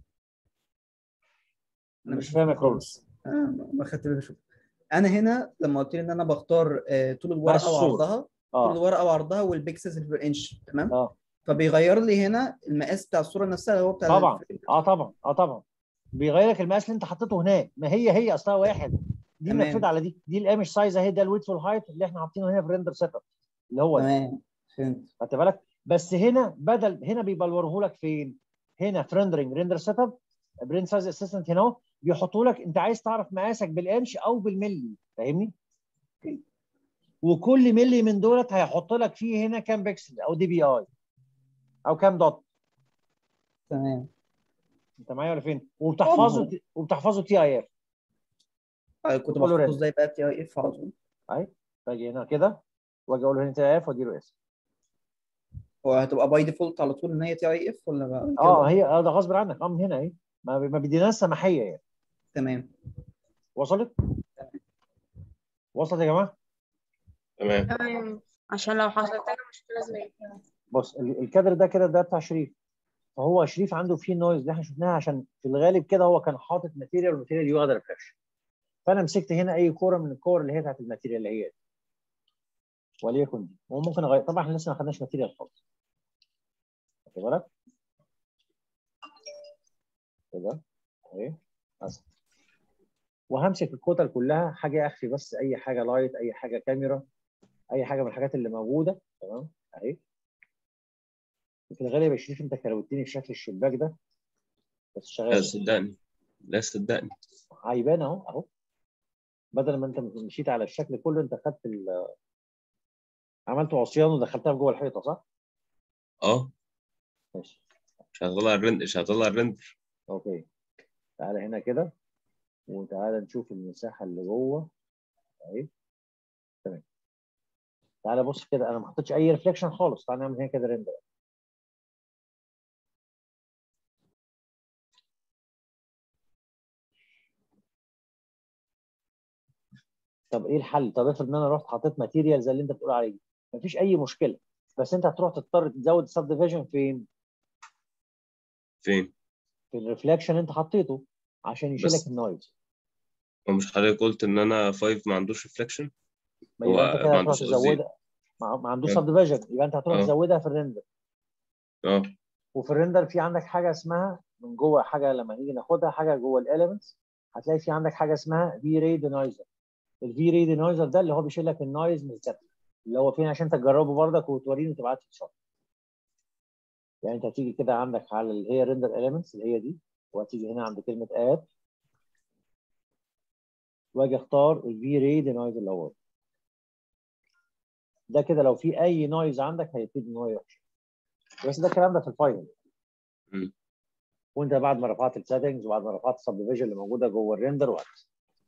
انا مش فاهم يا كرولس آه ما خدت بالي شوف انا هنا لما قلت لي ان انا بختار آه، طول الورقه الصورة. وعرضها طول اه الورقه وعرضها والبيكسلز اللي في الانش تمام اه فبيغير لي هنا المقاس بتاع الصوره نفسها اللي هو بتاع طبعا الفريم. اه طبعا اه طبعا بيغير لك المقاس اللي انت حطيته هناك ما هي هي اصلها واحد دي تمام. منفذه على دي دي الايمج سايز اهي ده الويدث والهايت اللي احنا حاطينه هنا في الريندر سيت اب اللي هو ده تمام فهمت خدت بالك بس هنا بدل هنا بيبلوره لك فين هنا في ريندرنج ريندر سيت اب برين سايز اسيستنت هنا اهو بيحطوا لك انت عايز تعرف مقاسك بالانش او بالملي فاهمني وكل ملي من دولت هيحط لك فيه هنا كام بكسل او دي بي اي او كام دوت تمام انت معايا ولا فين وبتحفظه وبتحفظه تي اي اف آه، كنت كله بحفظه رد. ازاي بقى تي اي اف على طول باجي هنا كده واجي اقول له هنا تي اي اف واديله اس هو هتبقى باي ديفولت على طول ان هي تي اي اف ولا بقى اه هي اه ده غصب عنك اه من هنا اهي ما ما بيديناش سماحيه يعني تمام وصلت؟ وصلت يا جماعه؟ تمام تمام عشان لو حصلت لنا مشكلة زي كده بص ال- الكادر ده كده ده بتاع شريف فهو شريف عنده فيه نويز اللي احنا شفناها عشان في الغالب كده هو كان حاطط ماتيريال والماتيريال دي واخده ريفرش فانا مسكت هنا اي كوره من الكور اللي هي بتاعت الماتيريال اللي هي دي وليكن دي وممكن اغير طبعا احنا لسه ما خدناش ماتيريال خالص خدت بالك؟ كده اهي مثلا وهمسك الكتل كلها حاجه اخفي بس اي حاجه لايت اي حاجه كاميرا اي حاجه من الحاجات اللي موجوده تمام اهي في الغالب يا شريف انت كروتني في شكل الشباك ده بس لا شغال صدقني لا صدقني هيبان اهو اهو بدل ما انت مشيت على الشكل كله انت خدت ال عملت عصيان ودخلتها في جوه الحيطه صح؟ اه ماشي شغال الرندر شغال الرندر اوكي تعالى هنا كده وتعالى نشوف المساحه اللي جوه اهي تمام تعالى بص كده انا ما حطيتش اي ريفليكشن خالص تعالى نعمل هنا كده ريندر طب ايه الحل؟ طب افرض ان انا رحت حطيت ماتيريال زي اللي انت بتقول عليه مفيش اي مشكله بس انت هتروح تضطر تزود السب ديفيجن فين؟ فين؟ في الريفلكشن انت حطيته عشان يشيلك بس- النويز هو مش حضرتك قلت ان انا 5 ما عندوش ريفليكشن ما هو يبقى انت كده ما هتروح عندوش قصدي. تزودها ما ما عندوش آه. سب ديفيجن يبقى انت هتروح آه. تزودها في الريندر اه وفي الريندر في عندك حاجه اسمها من جوه حاجه لما نيجي ناخدها حاجه جوه الاليمنتس هتلاقي في عندك حاجه اسمها في راي دينايزر الفي راي دينايزر ده اللي هو بيشيل لك النويز من الكابل اللي هو فين عشان تجربه برضك وتوريني وتبعت لي شوت يعني انت هتيجي كده عندك على اللي هي ريندر اليمنتس اللي هي دي وهتيجي هنا عند كلمه اد واجي اختار الفي راي دينايزر اللي هو ده. ده كده لو في اي نويز عندك هيبتدي ان هو يحشي بس ده الكلام ده في الفاينل مم. وانت بعد ما رفعت السيتنجز وبعد ما رفعت السب ديفيجن اللي موجوده جوه الريندر وقت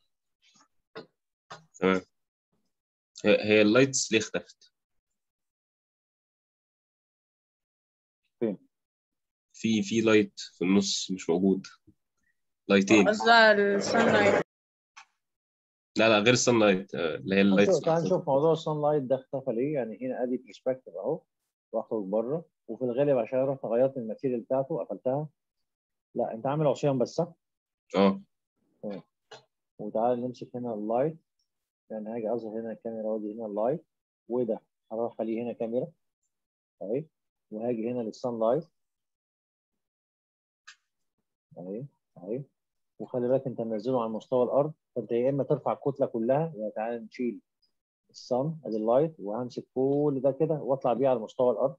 تمام هي هي اللايتس ليه اختفت؟ فين؟ في في لايت في النص مش موجود لايتين قصدها السان لايت لا لا غير السان لايت آه، اللي هي اللايتس تعال نشوف موضوع الصن لايت ده اختفى ليه يعني هنا ادي برسبكتيف اهو واخرج بره وفي الغالب عشان رحت غيرت الماتيريال بتاعته قفلتها لا انت عامل عصيان بس صح؟ اه وتعالى نمسك هنا اللايت يعني هاجي اظهر هنا الكاميرا وادي هنا اللايت وده هروح اخليه هنا كاميرا اهي وهاجي هنا للسان لايت اهي اهي وخلي بالك انت منزله على مستوى الارض فانت يا اما ترفع الكتله كلها يعني تعالى نشيل الصن ادي اللايت وهمسك كل ده كده واطلع بيه على مستوى الارض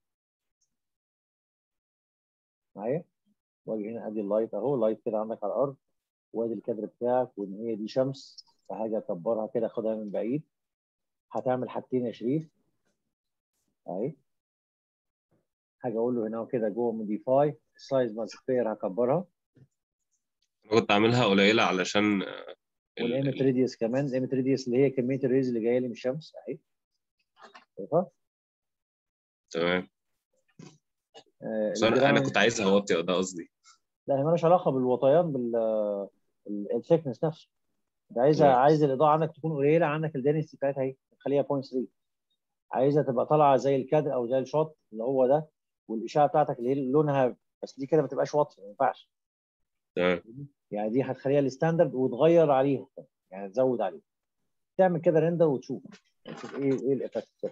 معايا واجي هنا ادي اللايت اهو لايت كده عندك على الارض وادي الكادر بتاعك وان هي دي شمس فهاجي اكبرها كده اخدها من بعيد هتعمل حاجتين يا شريف اهي حاجه اقول له هنا كده جوه موديفاي السايز مالتيبلاير هكبرها انا كنت عاملها قليله علشان آه، ال- والايمت ريديوس كمان الايمت ريديوس اللي هي كميه الريز اللي جايه لي من الشمس اهي شايفها؟ تمام آه، بس انا انا الجراوند- كنت عايزها واطيه ده قصدي لا هي مالهاش علاقه بالوطيان بال الثيكنس نفسه انت عايزها تمام. عايز الاضاءه عندك تكون قليله عندك الدنسيتي بتاعتها اهي خليها 0.3 عايزها تبقى طالعه زي الكادر او زي الشوت اللي هو ده والاشعه بتاعتك اللي هي لونها بس دي كده ما تبقاش واضحه ما ينفعش تمام يعني دي هتخليها الستاندرد وتغير عليها يعني تزود عليها تعمل كده ريندر وتشوف يعني تشوف ايه ايه الايفكت كده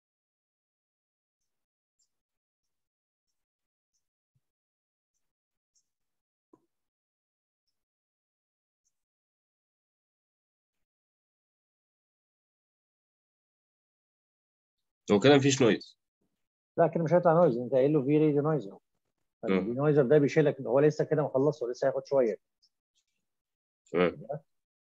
هو كده مفيش نويز لا كده مش هيطلع نويز انت قايل له في ريدي نويزر مم. النويزر ده بيشيلك هو لسه كده ما خلصش هو لسه هياخد شويه تمام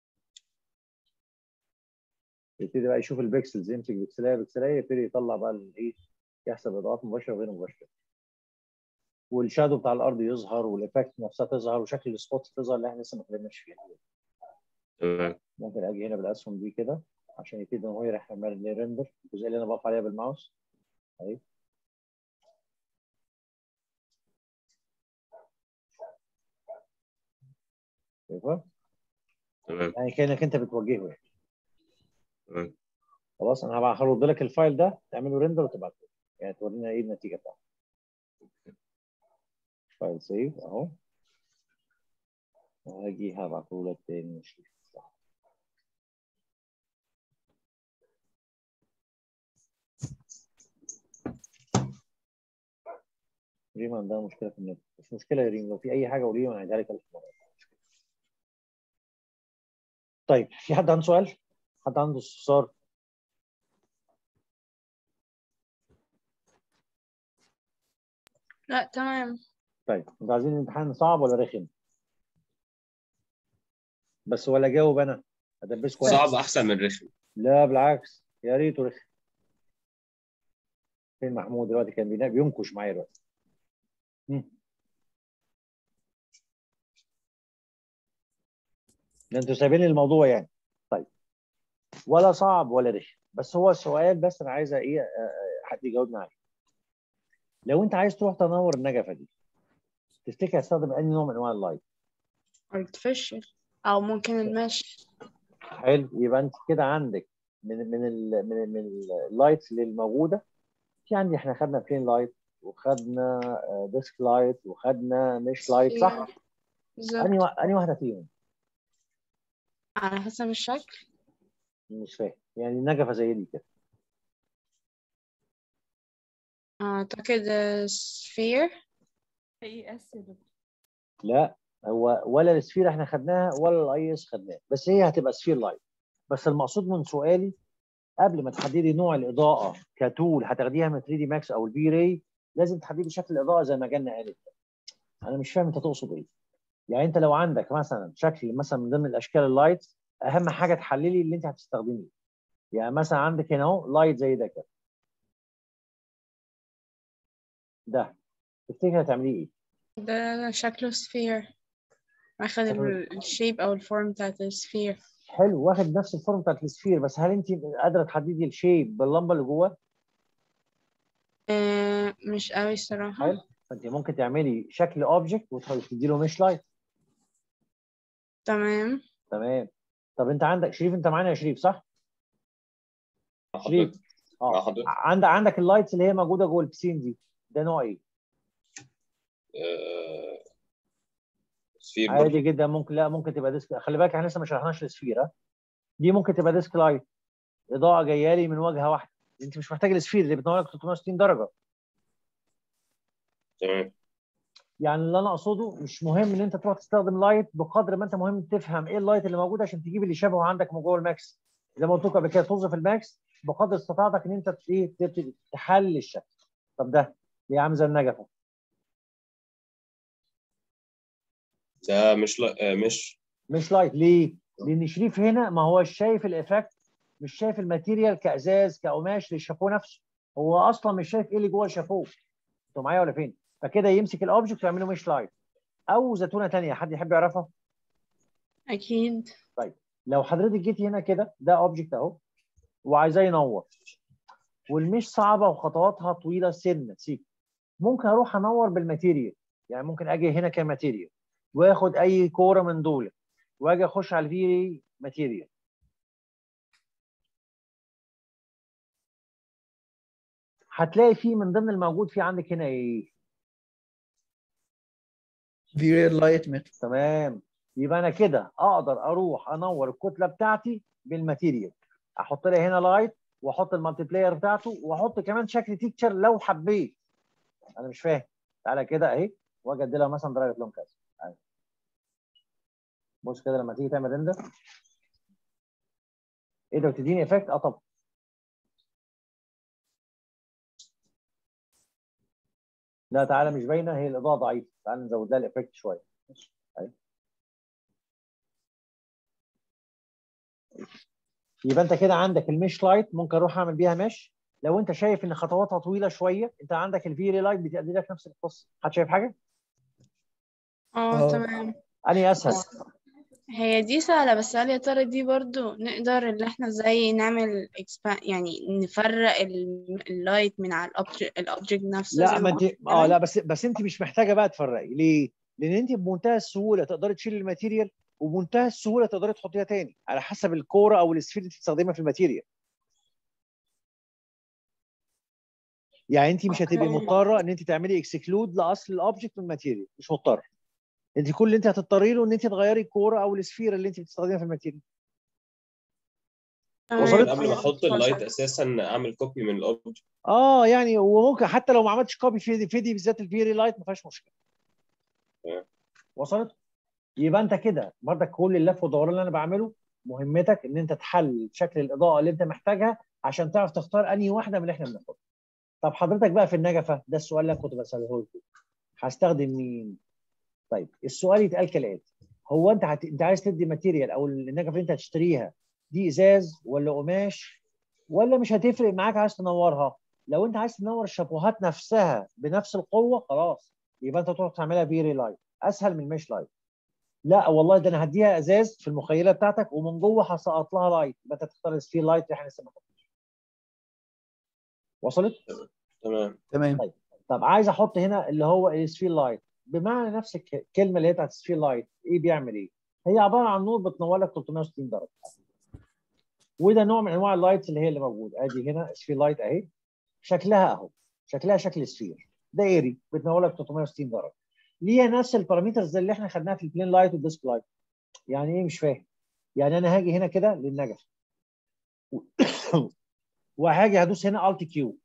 يبتدي بقى يشوف البكسلز يمسك بكسلايه بكسلايه يبتدي يطلع بقى الايه يحسب اضاءات مباشره وغير مباشره والشادو بتاع الارض يظهر والايفكت نفسها تظهر وشكل السبوتس تظهر اللي احنا لسه ما اتكلمناش فيها تمام ممكن اجي هنا بالاسهم دي كده عشان يبتدي ان هو يروح يعمل لي ريندر الجزئيه اللي انا بقف عليها بالماوس اهي شايفها؟ تمام يعني كانك انت بتوجهه يعني تمام خلاص انا هبقى هرد لك الفايل ده تعمله ريندر وتبعته لي. يعني تورينا ايه النتيجه بتاعته فايل سيف اهو وهاجي هبعته لك تاني نشوف ريم عندها مشكله في النت مش مشكله يا ريم لو في اي حاجه قولي لي وانا هعيدها لك الف مره طيب في حد عنده سؤال؟ حد عنده استفسار؟ لا تمام طيب انتوا عايزين الامتحان صعب ولا رخم؟ بس ولا جاوب انا ادبسكم أنا. صعب احسن من رخم لا بالعكس يا ريته رخم فين محمود دلوقتي كان بينا- بينكش معايا دلوقتي مم. ده انتوا سايبين لي الموضوع يعني طيب ولا صعب ولا رخم بس هو السؤال بس انا عايز ايه آه، آه، حد يجاوبنا عليه لو انت عايز تروح تنور النجفه دي تفتكر هتستخدم اي نوع من انواع اللايت artificial أو ممكن المشي حلو يبقى انت كده عندك من من ال من ال من اللايتس اللي الموجوده في عندي احنا خدنا بلين لايت وخدنا ديسك لايت وخدنا مش لايت صح؟ بالظبط انهي وا- انهي واحده فيهم على حسب الشكل مش فاهم يعني نجفه زي دي كده أعتقد سفير اي اس يا دكتور لا هو ولا السفير احنا خدناها ولا الاي اس خدناها بس هي هتبقى سفير لايت بس المقصود من سؤالي قبل ما تحددي نوع الاضاءه كتول هتاخديها من 3 دي ماكس او البي راي لازم تحددي شكل الاضاءه زي ما جنة قالت انا مش فاهم انت تقصد ايه يعني انت لو عندك مثلا شكل مثلا من ضمن الاشكال اللايت اهم حاجه تحللي اللي انت هتستخدميه يعني مثلا عندك هنا اهو لايت زي ده كده ده تفتكر هتعمليه ايه؟ ده شكله سفير أخد ال- الشيب أو الفورم بتاعت السفير حلو واخد نفس الفورم بتاعت السفير بس هل انت قادره تحددي الشيب باللمبه اللي جواه؟ آه مش قوي الصراحة حلو فانت ممكن تعملي شكل اوبجكت وتدي له مش لايت تمام تمام طب انت عندك شريف انت معانا يا شريف صح؟ شريف حضرتك مع اه حضرتك عندك عندك اللايتس اللي هي موجوده جوه البسين دي ده نوع ايه؟ آه، سفير برضه عادي جدا ممكن لا ممكن تبقى ديسك خلي بالك احنا لسه ما شرحناش السفير ها دي ممكن تبقى ديسك لايت اضاءه جايه لي من وجهه واحده انت مش محتاج السفير اللي بتنور لك 360 درجه تمام يعني اللي انا اقصده مش مهم ان انت تروح تستخدم لايت بقدر ما انت مهم تفهم ايه اللايت اللي موجود عشان تجيب اللي شبهه عندك من جوه الماكس زي ما قلت لكم قبل كده توظف الماكس بقدر استطاعتك ان انت ايه تبتدي تحلل الشكل طب ده ليه عامل زي النجفه ده مش لا آه، مش مش لايت ليه؟ لان شريف هنا ما هو شايف الايفكت مش شايف الماتيريال كازاز كقماش للشابو نفسه هو اصلا مش شايف ايه اللي جوه الشابو انتوا معايا ولا فين؟ فكده يمسك الاوبجكت ويعمله مش لايت او زتونه ثانيه حد يحب يعرفها؟ أكيد لو حضرتك جيتي هنا كده ده اوبجكت اهو وعايزاه ينور والمش صعبه وخطواتها طويله سنه سيك ممكن اروح انور بالماتيريال يعني ممكن اجي هنا كماتيريال واخد اي كوره من دول واجي اخش على الفي ماتيريال هتلاقي فيه من ضمن الموجود في عندك هنا ايه فيرير لايت ميتال تمام يبقى انا كده اقدر اروح انور الكتله بتاعتي بالماتيريال احط لها هنا لايت واحط المالتي بلاير بتاعته واحط كمان شكل تيكتشر لو حبيت انا مش فاهم تعالى كده اهي واجي ادي لها مثلا درجه لون كذا أهي. بص كده لما تيجي تعمل ريندر ايه ده بتديني افكت اه طبعا لا تعالى مش باينه هي الاضاءه ضعيفه تعالى نزود لها الافكت شويه أهي. يبقى انت كده عندك المش لايت ممكن اروح اعمل بيها مش لو انت شايف ان خطواتها طويله شويه انت عندك الفيري لايت بتأدي لك نفس القصه حد شايف حاجه؟ اه آه. تمام انهي اسهل؟ هي دي سهلة بس هل يا ترى دي برضو نقدر اللي احنا ازاي نعمل expand يعني نفرق ال- اللايت من على الأوبجكت الأوبجكت نفسه لا زي ما ما انت قلت اه كده؟ لا بس بس انت مش محتاجه بقى تفرقي ليه؟ لان انت بمنتهى السهوله تقدري تشيلي الماتيريال وبمنتهى السهوله تقدري تحطيها تاني على حسب الكوره او السفير اللي بتستخدمها في الماتيريال يعني انت مش هتبقي أوكي. مضطره ان انت تعملي اكسكلود لاصل الاوبجكت من الماتيريال مش مضطره انت كل اللي انت هتضطري له ان انت تغيري الكوره او السفير اللي انت بتستخدمها في الماتيريال تمام. وصلت؟ قبل ما احط اللايت اساسا اعمل كوبي من الاوبجكت اه يعني وممكن حتى لو ما عملتش كوبي في دي, في دي بالذات الفيري لايت ما فيهاش مشكله تمام. وصلت يبقى انت كده برضك كل اللف والدوران اللي انا بعمله مهمتك ان انت تحلل شكل الاضاءه اللي انت محتاجها عشان تعرف تختار انهي واحده من اللي احنا بناخدها طب حضرتك بقى في النجفه ده السؤال اللي انا كنت بساله لكم هستخدم مين طيب السؤال يتقال كالاتي هو انت هت... انت عايز تدي ماتيريال او النجفه اللي انت هتشتريها دي ازاز ولا قماش ولا مش هتفرق معاك عايز تنورها لو انت عايز تنور الشابوهات نفسها بنفس القوه خلاص يبقى انت تروح تعملها بيري لايت اسهل من مش لايت لا والله ده انا هديها ازاز في المخيله بتاعتك ومن جوه هسقط لها لايت يبقى انت تختار السفير لايت اللي احنا لسه ما خدناش. وصلت؟ تمام تمام طب عايز احط هنا اللي هو السفير لايت بمعنى نفس الك- الكلمه اللي هي بتاعت السفير لايت ايه بيعمل ايه؟ هي عباره عن نور بتنور لك 360 درجه وده نوع من انواع اللايتس اللي هي اللي موجوده ادي هنا سفير لايت اهي شكلها اهو شكلها شكل سفير دائري بتنور لك 360 درجه ليها نفس البارامترز اللي احنا خدناها في البلين لايت والديسك لايت يعني ايه مش فاهم يعني انا هاجي هنا كده للنجف وهاجي هدوس هنا الت كيو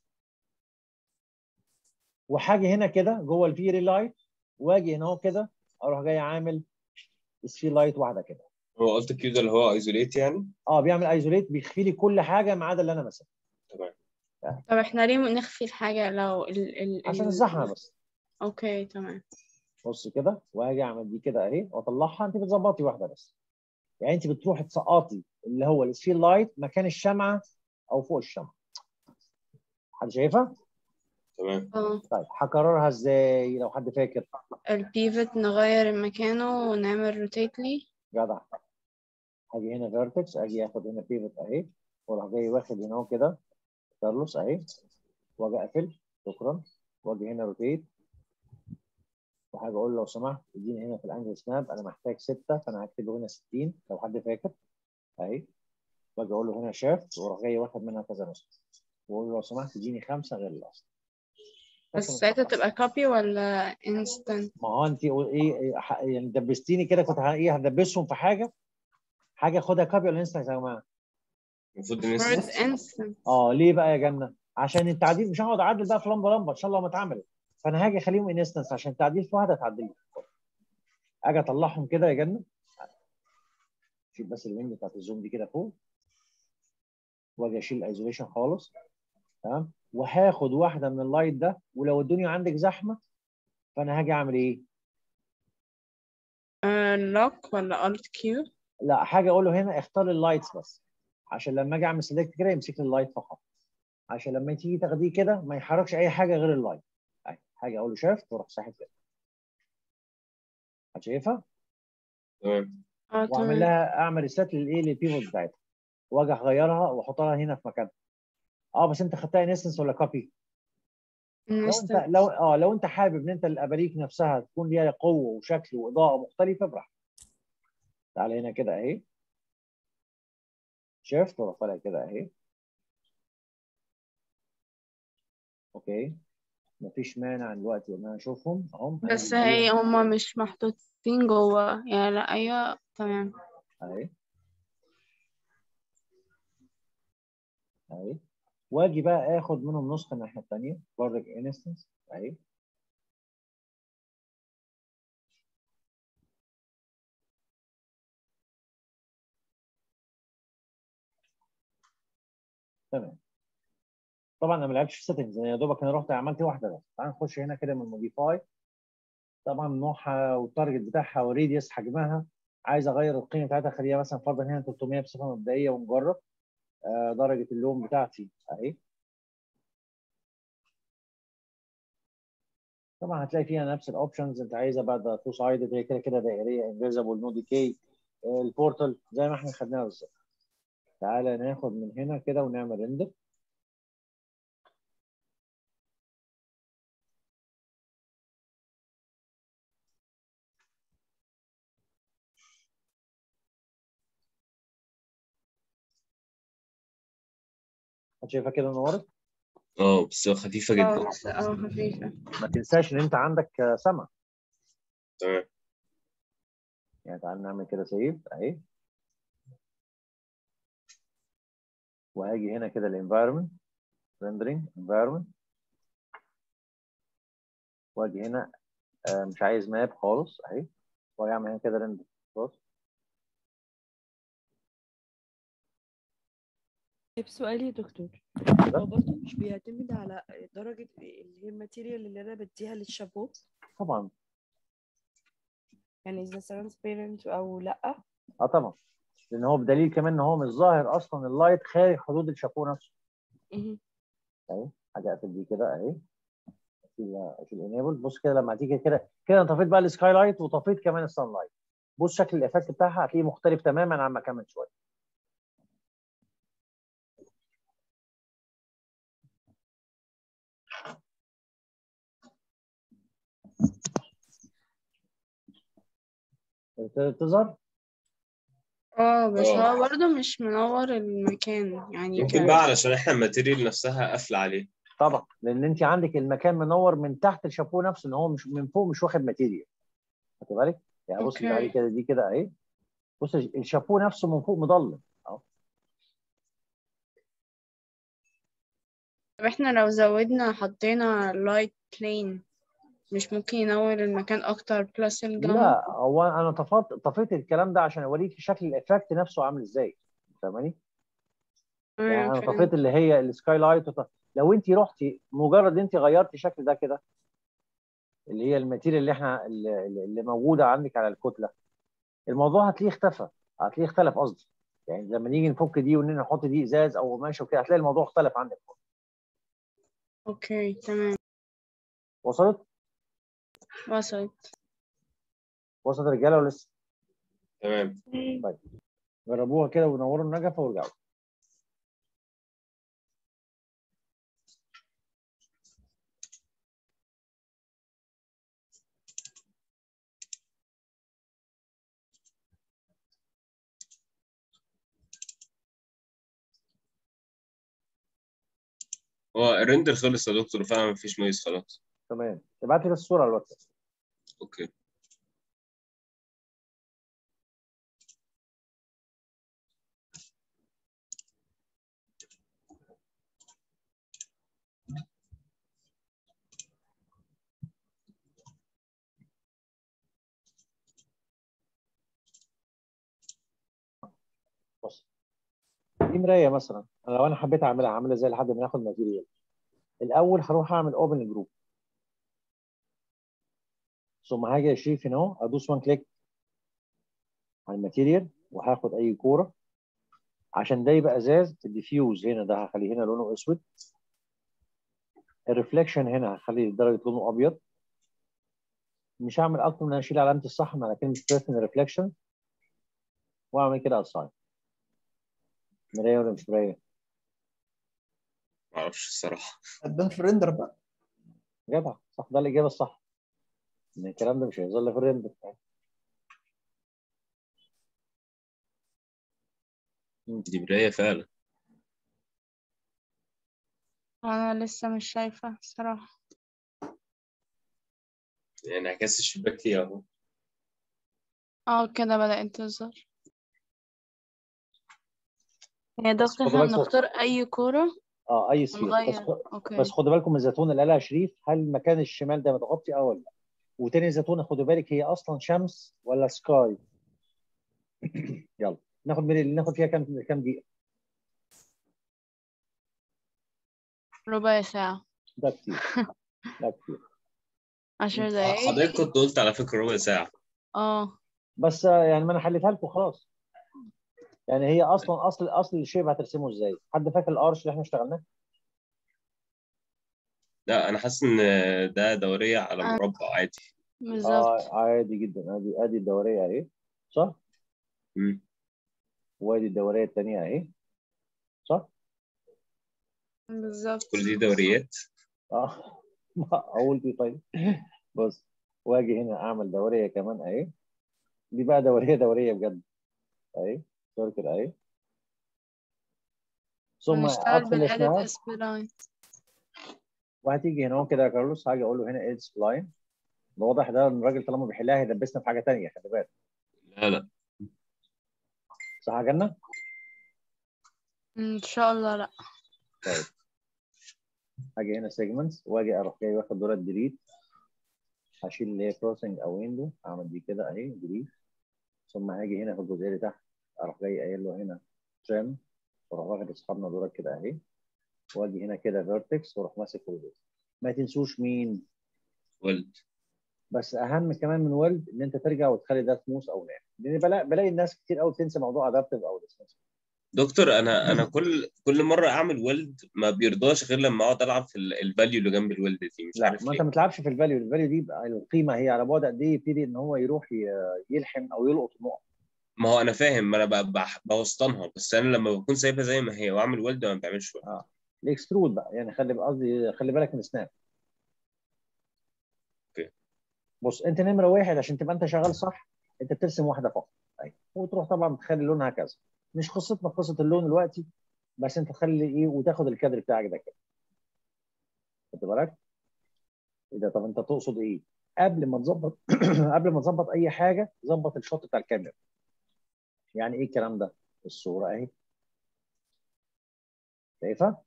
وهاجي هنا كده جوه الفيري لايت واجي هنا اهو كده اروح جاي عامل سفير لايت واحده كده هو قلت كيو ده اللي هو ايزوليت يعني اه بيعمل ايزوليت بيخفي لي كل حاجه ما عدا اللي انا ماسكها تمام طب احنا ليه نخفي الحاجة لو ال ال عشان ال- الزحمه بس اوكي تمام بص كده واجي اعمل دي كده اهي واطلعها انت بتظبطي واحده بس يعني انت بتروحي تسقطي اللي هو السفير لايت مكان الشمعه او فوق الشمعه حد شايفها؟ تمام اه طيب هكررها ازاي لو حد فاكر البيفت نغير مكانه ونعمل روتيت لي جدع هاجي هنا فيرتكس اجي اخد هنا بيفت اهي واروح جاي واخد هنا اهو كده كارلوس اهي واجي اقفل شكرا واجي هنا روتيت وحاجه اقول لو سمحت اديني هنا في الانجل سناب انا محتاج سته فانا هكتبه هنا 60 لو حد فاكر اهي واجي اقول له هنا شافت واروح جاي واخد منها كذا نسخه واقول له لو سمحت اديني خمسه غير الاصل بس ساعتها تبقى كوبي ولا انستنت ما هو انت ايه إيه، ح- يعني دبستيني كده كنت ه- ايه هدبسهم في حاجه حاجه خدها كوبي ولا انستا يا جماعه المفروض word ننسى instant اه ليه بقى يا جنه عشان التعديل مش هقعد اعدل بقى في لمبه لمبه ان شاء الله ما اتعملت فانا هاجي اخليهم انستنس عشان التعديل في واحده تعدل لي اجي اطلعهم كده يا جنه شيل بس الويند بتاعت الزوم دي كده فوق واجي اشيل الايزوليشن خالص تمام وهاخد واحده من اللايت ده ولو الدنيا عندك زحمه فانا هاجي اعمل ايه؟ لوك ولا الت كيو لا حاجه اقول له هنا اختار اللايتس بس عشان لما اجي اعمل سيلكت كده يمسك لي اللايت فقط عشان لما تيجي تاخديه كده ما يحركش اي حاجه غير اللايت أهي، حاجه اقول له شافت واروح ساحب كده شايفها؟ تمام اه واعمل تمام لها اعمل ريسيت للايه للبيفوت بتاعتها واجي اغيرها واحطها هنا في مكانها اه بس انت خدتها انستنس ولا كوبي لو انت instant لو اه لو انت حابب ان انت الاباريك نفسها تكون ليها قوه وشكل واضاءه مختلفه براحتك تعال هنا كده اهي شفت واروح طالع كده اهي اوكي مفيش مانع دلوقتي ان انا اشوفهم اهم أنا بس مديهم- هي هما مش محطوطين جوه يعني لا ايوه تمام اهي اهي واجي بقى اخد منهم نسخه الناحيه الثانيه برضك انستنس اهي تمام طبعا انا ما لعبتش في سيتنجز يا دوبك انا رحت عملت واحده بس تعال نخش هنا كده من موديفاي طبعا نوعها والتارجت بتاعها والريديوس حجمها عايز اغير القيمه بتاعتها اخليها مثلا فرضا هنا 300 بصفه مبدئيه ونجرب آه، درجه اللون بتاعتي اهي طبعا هتلاقي فيها نفس الاوبشنز انت عايزها بقى ده تو سايدد هي كده كده دائريه انفيزبل نو ديكي البورتال زي ما احنا خدناها بالظبط تعالى ناخد من هنا كده ونعمل ريندر شايفها كده نورت اه بس خفيفة اه جدا بس اه خفيفة ما تنساش ان انت عندك آه، سما تمام يعني تعال نعمل كده سيف اهي وهاجي هنا كده الانفايرمنت ريندرنج انفايرمنت واجي هنا آه، مش عايز ماب خالص اهي واجي اعمل هنا كده ريندر خلاص طيب سؤالي يا دكتور هو برضه مش بيعتمد على درجة اللي هي الماتيريال اللي أنا بديها للشابو طبعا يعني إذا ترانسبيرنت أو لأ اه طبعا لان هو بدليل كمان ان هو مش ظاهر اصلا اللايت خارج حدود الشابو نفسه مهم. اهي حاجه اقفل دي كده اهي اشيل اشيل انيبل بص كده لما تيجي كده كده انا طفيت بقى السكاي لايت وطفيت كمان السان لايت بص شكل الايفكت بتاعها هتلاقيه مختلف تماما عن ما كان من شويه ابتدت تظهر اه بس اه. هو برضه مش منور المكان يعني يمكن ك- بقى علشان احنا الماتيريال نفسها قافلة عليه طبعا لان انت عندك المكان منور من تحت الشابو نفسه ان هو مش من فوق مش واخد ماتيريال خدي بالك يعني بص أوكي. تعالي كده دي كده اهي بص الشابو نفسه من فوق مضلم اهو طب احنا لو زودنا حطينا لايت بلين مش ممكن ينور المكان اكتر بلس الجاما لا هو انا طفت طفيت الكلام ده عشان اوريك شكل الافكت نفسه عامل ازاي فاهماني؟ يعني تمام انا فهمت. طفيت اللي هي السكاي لايت وط... لو انت رحتي مجرد انت غيرتي الشكل ده كده اللي هي الماتيريال اللي احنا اللي, اللي موجوده عندك على الكتله الموضوع هتلاقيه اختفى هتلاقيه اختلف قصدي يعني لما نيجي نفك دي ونحط دي ازاز او قماشه وكده هتلاقي الموضوع اختلف عندك اوكي تمام وصلت؟ وصلت وصلت الرجاله ولا لسه؟ تمام جربوها كده ونوروا النجفه وارجعوا هو الريندر خلص يا دكتور فعلا مفيش نويز خلاص تمام ابعت لي بس الصوره على الواتساب اوكي بص دي مرايه مثلا انا لو انا حبيت اعملها اعملها ازاي لحد ما ناخد ماتيريال الاول هروح اعمل اوبن جروب ثم هاجي اشيل هنا اهو ادوس وان كليك على الماتيريال وهاخد اي كوره عشان ده يبقى ازاز الديفيوز هنا ده هخليه هنا لونه اسود الريفليكشن هنا هخلي درجه لونه ابيض مش هعمل اكتر من ان اشيل علامه الصح مع كلمه بيرسون ريفليكشن واعمل كده اساين مرايه ولا مش مرايه معرفش الصراحة هتبان في الريندر بقى جدع صح ده الاجابه الصح ان الكلام ده مش هيظل في الريندر دي مراية فعلا انا لسه مش شايفة الصراحة يعني انعكاس الشباك فيها اهو اه كده بدأت تظهر يا بس دكتور خدوا احنا بالكم- بنختار اي كورة اه اي سفير بس ونغير خ- اوكي بس خدوا بالكم من الزيتون اللي قالها شريف هل المكان الشمال ده متغطي اه ولا لا وتاني زيتونه خدوا بالك هي اصلا شمس ولا سكاي يلا ناخد من ناخد فيها كام كام دقيقه ربع ساعة ده كتير ده كتير عشر دقايق حضرتك كنت قلت على فكرة ربع ساعة اه بس آه، يعني ما انا حليتها لكم خلاص يعني هي اصلا اصل اصل الشيب هترسمه ازاي حد فاكر الارش اللي احنا اشتغلناه لا انا حاسس ان ده دورية على آه. مربع عادي بالظبط اه عادي جدا ادي ادي الدوريه اهي صح مم. وادي الدوريه الثانيه اهي صح بالظبط كل دي دوريات اه اقول دي طيب بص واجي هنا اعمل دوريه كمان اهي دي بقى دوريه دوريه بجد اهي سيركل اهي ثم ونشتغل اقفل بالإيديت الاسنان اسبلاين وهتيجي هنا كده يا كارلوس هاجي اقول له هنا ايد سبلاين واضح ده ان الراجل طالما بيحلها هيدبسنا في حاجه ثانيه خلي بالك لا لا صح يا جنه؟ ان شاء الله لا طيب هاجي هنا سيجمنتس واجي اروح جاي واخد دولت ديليت هشيل اللي هي كروسنج او ويندو اعمل دي كده اهي ديليت ثم هاجي هنا في الجزئيه اللي تحت اروح جاي قايل له هنا تريم واروح واخد اصحابنا دولت كده اهي واجي هنا كده فيرتكس واروح ماسك ويندو ما تنسوش مين ولد بس اهم كمان من ويلد ان انت ترجع وتخلي ده سموث او ناعم لان بلاقي, بلاقي الناس كتير قوي بتنسى موضوع ادابتيف او ديسمس دكتور انا انا كل كل مره اعمل ولد ما بيرضاش غير لما اقعد العب في ال- الفاليو اللي جنب الولد دي مش لا عارف ما انت ليه ما تلعبش في الفاليو الفاليو دي بقى القيمه هي على بعد قد ايه يبتدي ان هو يروح ي- يلحم او يلقط نقط ما هو انا فاهم ما انا ب- بح- بوسطنها بس انا لما بكون سايبها زي ما هي واعمل ولد ما بتعملش ولد الاكسترود بقى يعني خلي قصدي خلي بالك من سناب اوكي. بص انت نمره واحد عشان تبقى انت شغال صح انت بترسم واحده فقط أيوة. وتروح طبعا تخلي لونها كذا مش قصتنا قصه اللون دلوقتي بس انت تخلي ايه وتاخد الكادر بتاعك ده كده خدت بالك؟ ايه ده طب انت تقصد ايه؟ قبل ما تظبط قبل ما تظبط اي حاجه ظبط الشوت بتاع الكاميرا يعني ايه الكلام ده؟ الصوره اهي شايفها؟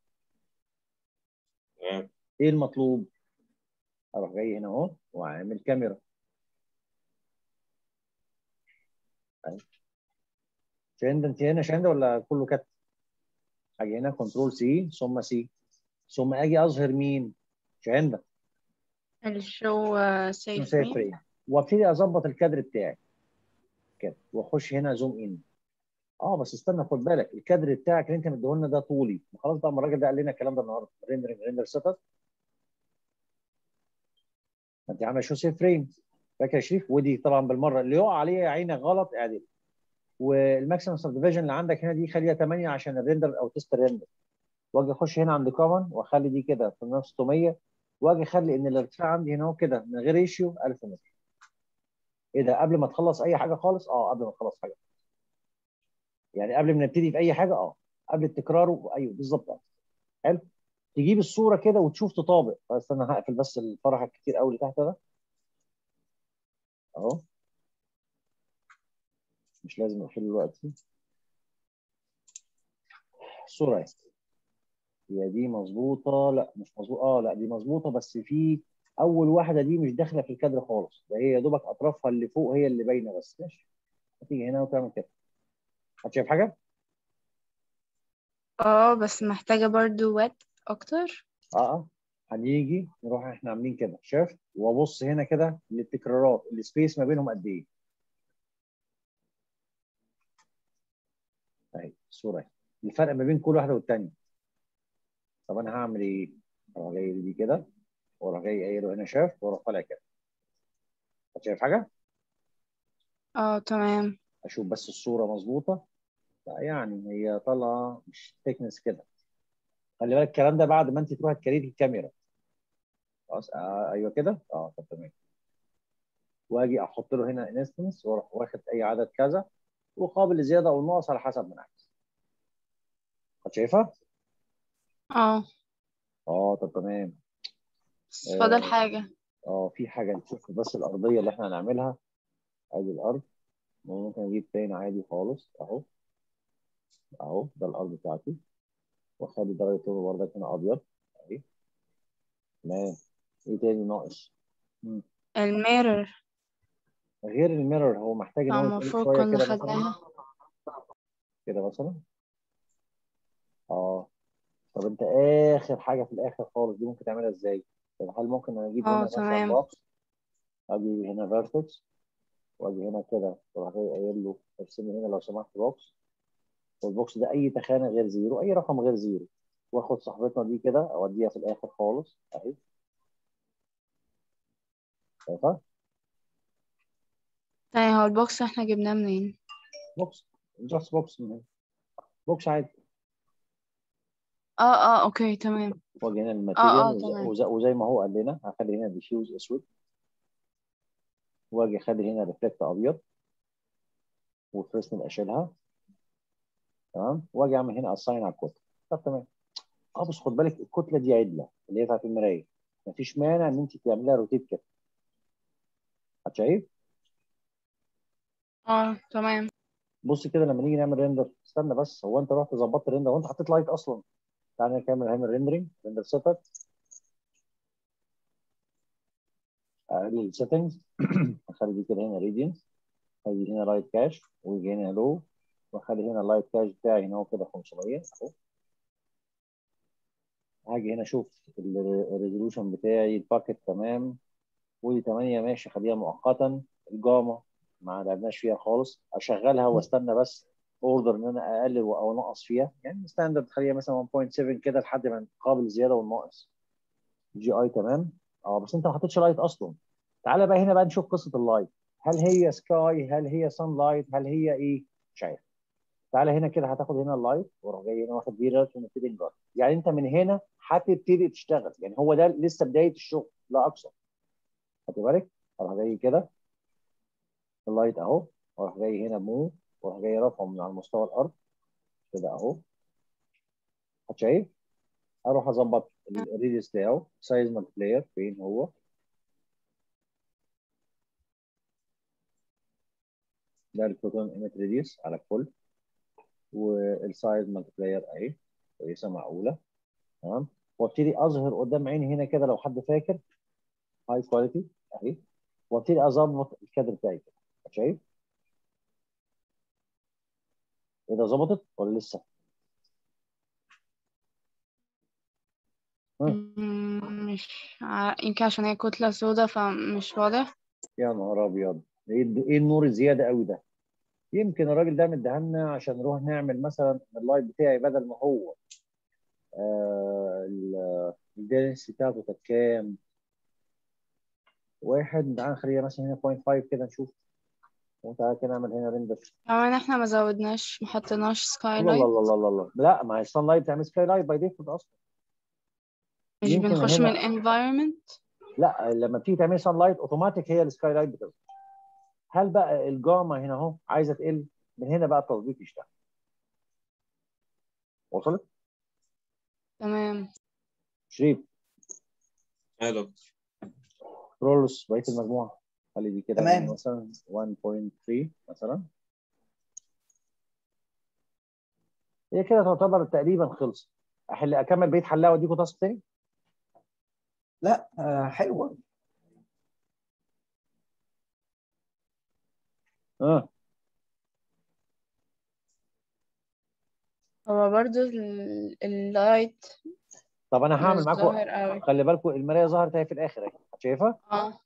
تمام ايه المطلوب؟ اروح جاي هنا اهو وعامل كاميرا اهي شاهين انت هنا شاهين ولا كله كت؟ اجي هنا كنترول سي ثم سي ثم اجي اظهر مين؟ شاهين الشو سيف سيف فريم وابتدي اظبط الكادر بتاعي كده واخش هنا زوم ان اه بس استنى خد بالك الكادر بتاعك اللي انت مديهولنا ده طولي ما خلاص بقى ما الراجل ده قال لنا الكلام ده النهارده ريندرنج ريندر سيت اب انت عامل شو سيف فريم فاكر يا شريف ودي طبعا بالمره اللي يقع عليه عينك غلط اعدل والماكسيمم سبديفيجن اللي عندك هنا دي خليها 8 عشان الريندر او تيست الريندر واجي اخش هنا عند كومن واخلي دي كده في نفس 600 واجي اخلي ان الارتفاع عندي هنا هو كده من غير ريشيو 1000 متر ايه ده قبل ما تخلص اي حاجه خالص اه قبل ما تخلص حاجه يعني قبل ما نبتدي في اي حاجه اه قبل التكرار ايوه بالظبط آه. حلو تجيب الصوره كده وتشوف تطابق بس انا هقفل بس الفرح الكتير قوي اللي تحت ده اهو مش لازم اقفله دلوقتي الصوره اهي هي دي مظبوطه لا مش مظبوطه اه لا دي مظبوطه بس في اول واحده دي مش داخله في الكادر خالص ده هي يا دوبك اطرافها اللي فوق هي اللي باينه بس ماشي هتيجي هنا وتعمل كده هتشايف حاجه؟ اه بس محتاجة برضو وات اكتر اه اه هنيجي نروح احنا عاملين كده شايف وابص هنا كده للتكرارات السبيس ما بينهم قد ايه اهي الصوره اهي الفرق ما بين كل واحده والثانيه طب انا هعمل ايه؟ اروح جاي دي كده واروح جاي قايله هنا شاف واروح طالع كده شايف حاجه؟ اه تمام اشوف بس الصوره مظبوطه لا يعني هي طالعه مش تكنس كده خلي بالك الكلام ده بعد ما انت تروح تكريت الكاميرا خلاص آه ايوه كده اه طب تمام واجي احط له هنا انستنس واروح واخد اي عدد كذا وقابل للزياده او النقص على حسب ما انا عايز شايفها؟ اه اه طب تمام بس فاضل آه. حاجة اه في حاجه نشوف بس الارضيه اللي احنا هنعملها ادي الارض ممكن اجيب تاني عادي خالص اهو اهو ده الارض بتاعتي واخلي درجه لونه بردك هنا ابيض اهي تمام ايه تاني ناقص مم. الميرور غير الميرور هو محتاج ان اه هو يتقلب المفروض شويه كنا كده مثلا خدناها كده مثلا اه طب انت اخر حاجه في الاخر خالص دي ممكن تعملها ازاي؟ طب هل ممكن اجيب اه هنا مثلا تمام بوكس اجي هنا فيرتكس واجي هنا كده واروح جاي قايل له ارسم لي هنا لو سمحت بوكس والبوكس ده اي تخانه غير زيرو اي رقم غير زيرو واخد صاحبتنا دي كده اوديها في الاخر خالص اهي شايفها؟ تاني هو البوكس احنا جبناه منين بوكس جاست بوكس من هنا بوكس عادي اه اه اوكي تمام واجي هنا اه الماتيريال اه وزي, تمام وزي, وزي ما هو قال لنا هخلي هنا ديفيوز اسود واجي اخلي هنا ريفلكت ابيض والفريسنل اشيلها تمام واجي اعمل هنا اساين على الكتله طب تمام اه بس خد بالك الكتله دي عدله اللي هي بتاعت المرايه مفيش مانع ان انت تعمليها روتيت كده هتشايف اه تمام بص كده لما نيجي نعمل ريندر استنى بس هو انت رحت ظبطت الريندر وانت حطيت لايت اصلا تعالى نكمل هنعمل ريندرنج ريندر سيت اب ادي السيتنجز اخلي دي كده هنا ريديانس اخلي دي هنا لايت كاش ويجي هنا لو واخلي هنا اللايت كاش بتاعي هنا هو كده 500 اهو هاجي هنا اشوف الريزولوشن بتاعي الباكت تمام ودي 8 ماشي خليها مؤقتا الجاما ما لعبناش فيها خالص اشغلها واستنى بس اوردر ان انا اقلل او انقص فيها يعني ستاندرد خليها مثلا 1.7 كده لحد ما نقابل الزياده والناقص جي اي تمام اه بس انت ما حطيتش لايت اصلا تعالى بقى هنا بقى نشوف قصه اللايت هل هي سكاي هل هي سان لايت هل هي ايه مش عارف تعالى هنا كده هتاخد هنا اللايت واروح جاي هنا واخد فيرال ونبتدي نجرب يعني انت من هنا هتبتدي تشتغل يعني هو ده لسه بدايه الشغل لا اكثر خدت بالك اروح جاي كده اللايت اهو واروح جاي هنا موف واروح جاي رافعه من على مستوى الارض كده اهو شايف اروح اظبط الريديوس بتاعه سايز مالتيبلاير فين هو ده البروتون ايميت ريديوس على الكل والسايز مالتيبلاير اهي كويسه معقوله تمام وابتدي اظهر قدام عيني هنا كده لو حد فاكر هاي كواليتي اهي وابتدي اظبط الكادر بتاعي كده شايف؟ ايه ده ظبطت ولا لسه؟ مم، مش ع- يمكن عشان هي كتلة سودا فمش واضح يا نهار ابيض ايه ايه النور الزياده قوي ده؟ يمكن الراجل ده مديهالنا عشان نروح نعمل مثلا اللايف بتاعي بدل ما هو آه الدنس بتاعته كانت كام؟ واحد تعال نخليها مثلا هنا 0.5 كده نشوف وتعالى كده نعمل هنا ريندر كمان احنا ما زودناش ما حطيناش سكاي لا لا لايت لا لا لا لا ما هي السان لايت بتعمل سكاي لايت باي ديفولت اصلا مش يمكن بنخش هنا- من environment لا لما بتيجي تعمل سان لايت اوتوماتيك هي السكاي لايت بتظهر هل بقى الجاما هنا اهو عايزه تقل من هنا بقى التظبيط يشتغل وصلت تمام شريف يا دكتور رولس بقيه المجموعه خلي دي كده تمام. يعني مثلا 1.3 مثلا هي كده تعتبر تقريبا خلصت احل اكمل بقيه حلها واديكوا تاسك تاني لا آه حلوه اه هو برضو ال- اللايت طب انا هعمل مش معاكم ظاهر قوي خلي بالكم المرايه ظهرت اهي في الاخر اهي شايفها اه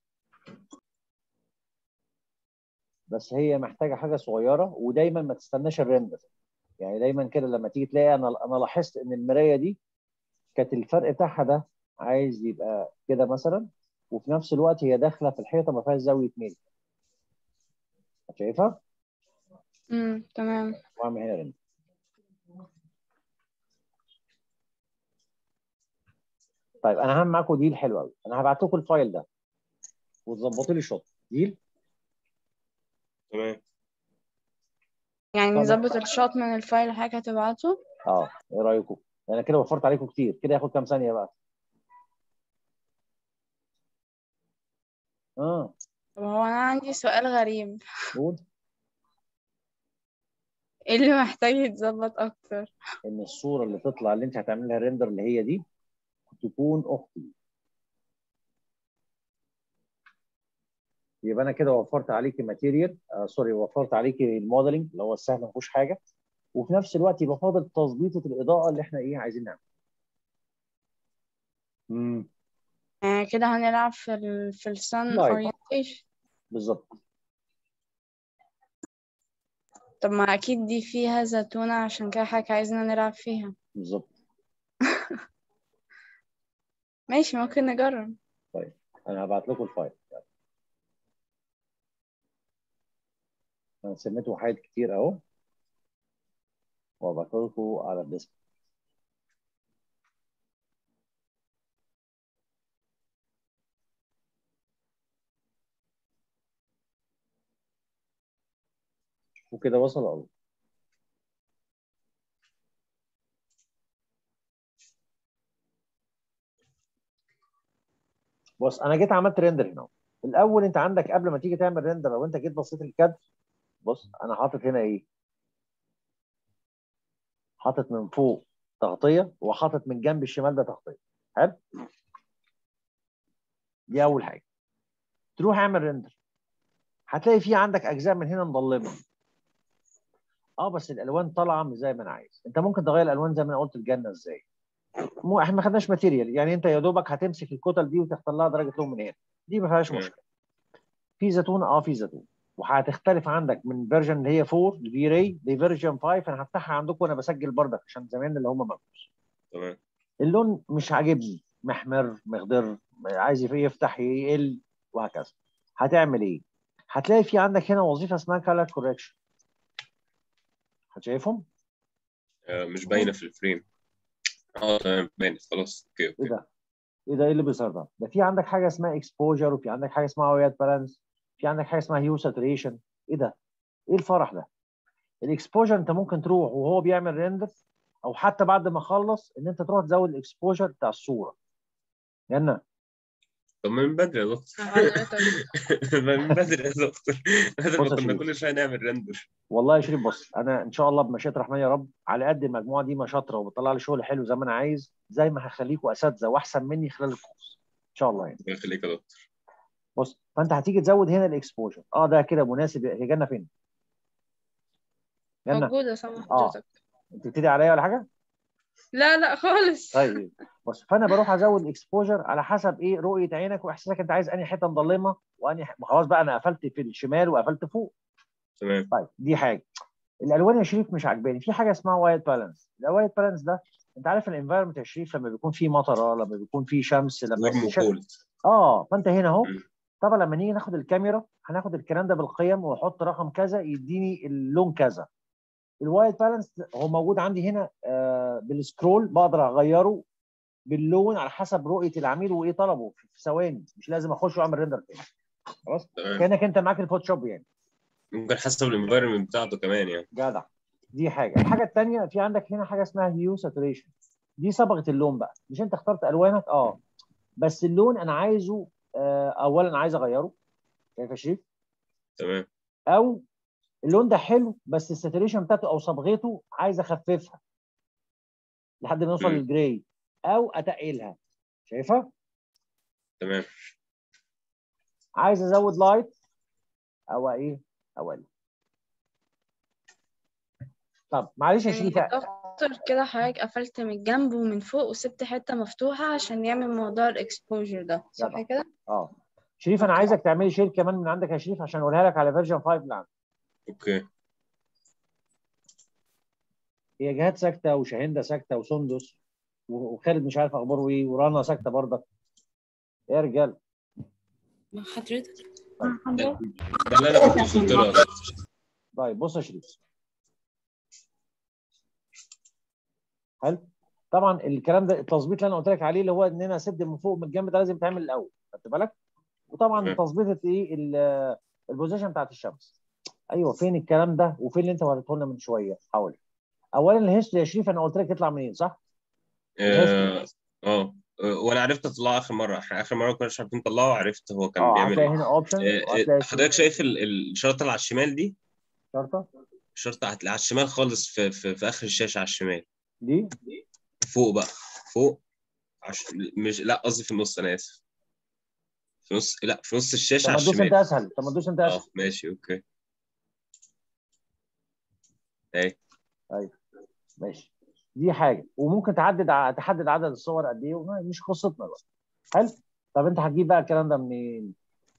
بس هي محتاجه حاجه صغيره ودايما ما تستناش الريندر يعني دايما كده لما تيجي تلاقي انا انا لاحظت ان المرايه دي كانت الفرق بتاعها ده عايز يبقى كده مثلا وفي نفس الوقت هي داخله في الحيطه ما فيهاش زاويه ميل شايفها؟ امم تمام واعمل هنا ريندر طيب انا هعمل معاكم ديل حلو قوي انا هبعت لكم الفايل ده وتظبطوا لي شوت ديل تمام يعني طبعا. نظبط الشوت من الفايل حاجة تبعته اه ايه رايكم؟ انا كده وفرت عليكم كتير كده ياخد كام ثانيه بقى؟ اه طب هو أنا عندي سؤال غريب قول ايه اللي محتاج يتظبط أكتر ان الصوره اللي تطلع اللي انت هتعملها ريندر اللي هي دي تكون اختي يبقى انا كده وفرت عليكي ماتيريال آه سوري وفرت عليكي الموديلنج اللي هو السهل ما فيهوش حاجه وفي نفس الوقت يبقى فاضل تظبيطه الاضاءه اللي احنا ايه عايزين نعملها امم يعني كده هنلعب في ال في السن لايت. اورينتيشن بالظبط طب ما أكيد دي فيها زيتونة عشان كده حضرتك عايزنا نلعب فيها بالظبط ماشي ممكن نجرب انا هبعت لكم الفايل انا سميته حاجات كتير اهو وهبعت لكم على الديسك شوفوا كده وصل اهو بص انا جيت عملت ريندر هنا الاول انت عندك قبل ما تيجي تعمل ريندر لو انت جيت بصيت الكادر بص انا حاطط هنا ايه حاطط من فوق تغطيه وحاطط من جنب الشمال ده تغطيه حلو دي اول حاجه تروح اعمل ريندر هتلاقي في عندك اجزاء من هنا مظلمه اه بس الالوان طالعه مش زي ما انا عايز انت ممكن تغير الالوان زي ما انا قلت الجنه ازاي مو احنا ما خدناش ماتيريال يعني انت يا دوبك هتمسك الكتل دي وتختار لها درجه لون من هنا دي ما فيهاش مم. مشكله في زيتون اه في زيتون وهتختلف عندك من فيرجن اللي هي 4 الفي راي لفيرجن 5 انا هفتحها عندكم وانا بسجل بردك عشان زمان اللي هم مفهوش تمام اللون مش عاجبني محمر مخضر عايز يفتح يقل وهكذا هتعمل ايه؟ هتلاقي في عندك هنا وظيفه اسمها كالر كوركشن شايفهم؟ آه، مش باينه في الفريم اه تمام باينه خلاص اوكي ايه اوكي ده؟ ايه ده ايه اللي بيظهر ده؟ ده في عندك حاجه اسمها اكسبوجر وفي عندك حاجه اسمها وايت بالانس في عندك حاجه اسمها هيو ساتوريشن ايه ده؟ ايه الفرح ده؟ الاكسبوجر انت ممكن تروح وهو بيعمل ريندر او حتى بعد ما اخلص ان انت تروح تزود الاكسبوجر بتاع الصوره جنة طب ما من بدري يا دكتور حضرتك ما من بدري يا دكتور بدل بص ما يا كنا شريف. كل شويه نعمل رندر والله يا شريف بص انا ان شاء الله بمشيئه الرحمن يا رب على قد المجموعه دي ما شاطره وبتطلع لي شغل حلو زي ما انا عايز زي ما هخليكم اساتذه واحسن مني خلال الكورس ان شاء الله يعني الله يخليك يا دكتور بص فانت هتيجي تزود هنا الاكسبوجر اه ده كده مناسب هي جنة فين؟ جنة موجودة سامع آه. حضرتك انت بتدعي عليا ولا حاجه؟ لا لا خالص طيب بص فانا بروح ازود الاكسبوجر على حسب ايه رؤيه عينك واحساسك انت عايز انهي حته مظلمه وانهي ح- خلاص بقى انا قفلت في الشمال وقفلت فوق تمام طيب دي حاجه الالوان يا شريف مش عاجباني في حاجه اسمها وايت بالانس الوايت بالانس ده انت عارف الانفايرمنت يا شريف لما بيكون فيه مطره لما بيكون فيه شمس لما ورم الش- وكولد اه فانت هنا اهو مم. طبعا لما نيجي ناخد الكاميرا هناخد الكلام ده بالقيم واحط رقم كذا يديني اللون كذا الوايت بالانس هو موجود عندي هنا آه بالسكرول بقدر اغيره باللون على حسب رؤيه العميل وايه طلبه في في ثواني مش لازم اخش واعمل ريندر تاني خلاص تمام كانك انت معاك الفوتوشوب يعني ممكن حسب الانفايرمنت بتاعته كمان يعني جدع دي حاجه الحاجه الثانيه في عندك هنا حاجه اسمها هيو ساتوريشن دي صبغه اللون بقى مش انت اخترت الوانك اه بس اللون انا عايزه آه اولا عايز اغيره شايف يا شريف تمام او اللون ده حلو بس الساتوريشن بتاعته او صبغته عايز اخففها لحد ما نوصل مم. للجراي او اتقلها شايفها تمام عايز ازود لايت او ايه او اقل طب معلش يا يعني شريف يا دكتور كده حضرتك قفلت من الجنب ومن فوق وسبت حتة مفتوحة عشان يعمل موضوع الاكسبوجر ده صح جدع. كده؟ اه شريف انا أوكي. عايزك تعملي شير كمان من عندك يا شريف عشان اقولها لك على فيرجن 5 اللي عندك اوكي هي جهات ساكته وشاهنده ساكته وسندس و- وخالد مش عارف اخباره ايه ورانا ساكته برضك يا رجال مع حضرتك ده اللي انا كنت وصلت له يا دكتور. طيب بص يا شريف حلو طبعا الكلام ده التظبيط اللي انا قلت لك عليه اللي هو ان انا اسد من فوق من الجنب ده لازم يتعمل الاول خدت بالك وطبعا تمام. تظبيطه ايه ال- البوزيشن بتاعت الشمس ايوه فين الكلام ده وفين اللي انت وريته لنا من شويه حاول اولا الهيستوري يا شريف انا قلت لك يطلع منين صح؟ اه اه وانا عرفت اطلعه اخر مره احنا اخر مره كنا مش عارفين نطلعه عرفت هو كان اه بيعمل هتلاقي ايه هنا اوبشن آه، وهتلاقي آه، حضرتك شايف ال- ال- الشرطه اللي على الشمال دي شرطه الشرطه هتلاقي على الشمال خالص في, في, في اخر الشاشه على الشمال دي فوق بقى فوق عش... مش لا قصدي في النص انا اسف في نص لا في نص الشاشه طب على ما تدوس انت الشمال اسهل طب ما تدوس انت اه اسهل ماشي اوكي ايه ماشي دي حاجه وممكن تحدد ع- تحدد عدد الصور قد ايه وما- مش قصتنا بقى حلو طب انت هتجيب بقى الكلام ده منين؟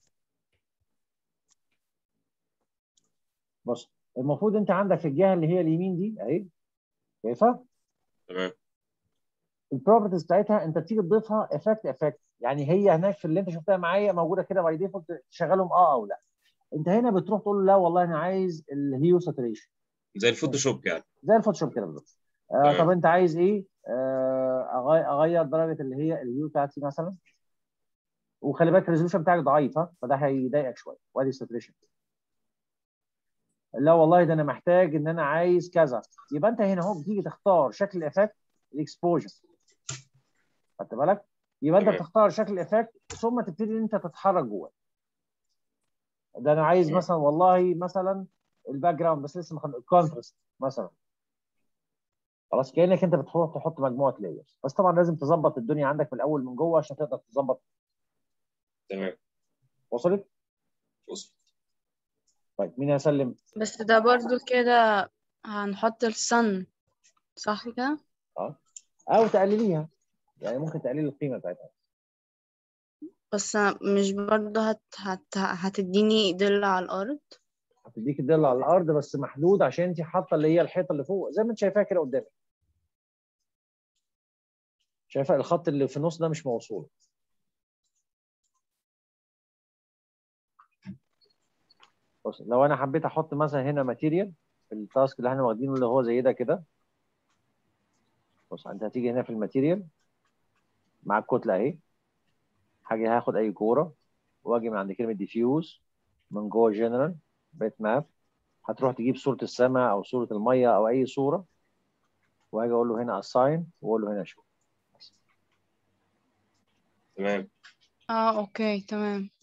بص المفروض انت عندك في الجهه اللي هي اليمين دي اهي شايفها؟ تمام البروبرتيز بتاعتها انت بتيجي تضيفها افكت افكت يعني هي هناك في اللي انت شفتها معايا موجوده كده باي ديفولت تشغلهم اه او لا انت هنا بتروح تقول له لا والله انا عايز الهيو ساتوريشن زي الفوتوشوب يعني زي الفوتوشوب كده بالظبط آه تمام. طب انت عايز ايه؟ آه أغي- اغير درجه اللي هي الهيو بتاعتي مثلا وخلي بالك الريزولوشن بتاعك ضعيف ها فده هيضايقك شويه وادي الساتوريشن لا والله ده انا محتاج ان انا عايز كذا يبقى انت هنا اهو بتيجي تختار شكل الافكت الاكسبوجر خدت بالك؟ يبقى انت تمام. بتختار شكل الافكت ثم تبتدي ان انت تتحرك جوه ده انا عايز تمام. مثلا والله مثلا الباك جراوند بس لسه الكونتراست مثلا خلاص كانك انت بتحط تحط مجموعه لايرز بس طبعا لازم تظبط الدنيا عندك من الاول من جوه عشان تقدر تظبط تمام وصلت؟ وصل طيب مين هيسلم؟ بس ده برضو كده هنحط الصن صح كده؟ او تقلليها يعني ممكن تقللي القيمه بتاعتها بس مش برضو هت... هت... هتديني ظل على الأرض هتديك الضل على الارض بس محدود عشان انت حاطه اللي هي الحيطه اللي فوق زي ما انت شايفاها كده قدامك شايفه الخط اللي في النص ده مش موصول بص لو انا حبيت احط مثلا هنا ماتيريال في التاسك اللي احنا واخدينه اللي هو زي ده كده بص انت هتيجي هنا في الماتيريال مع الكتله اهي هاجي هاخد اي كوره واجي من عند كلمه ديفيوز من جوه جنرال بيت ماب هتروح تجيب صوره السماء او صوره الميه او اي صوره وهاجي اقول له هنا assign واقول له هنا show تمام اه اوكي تمام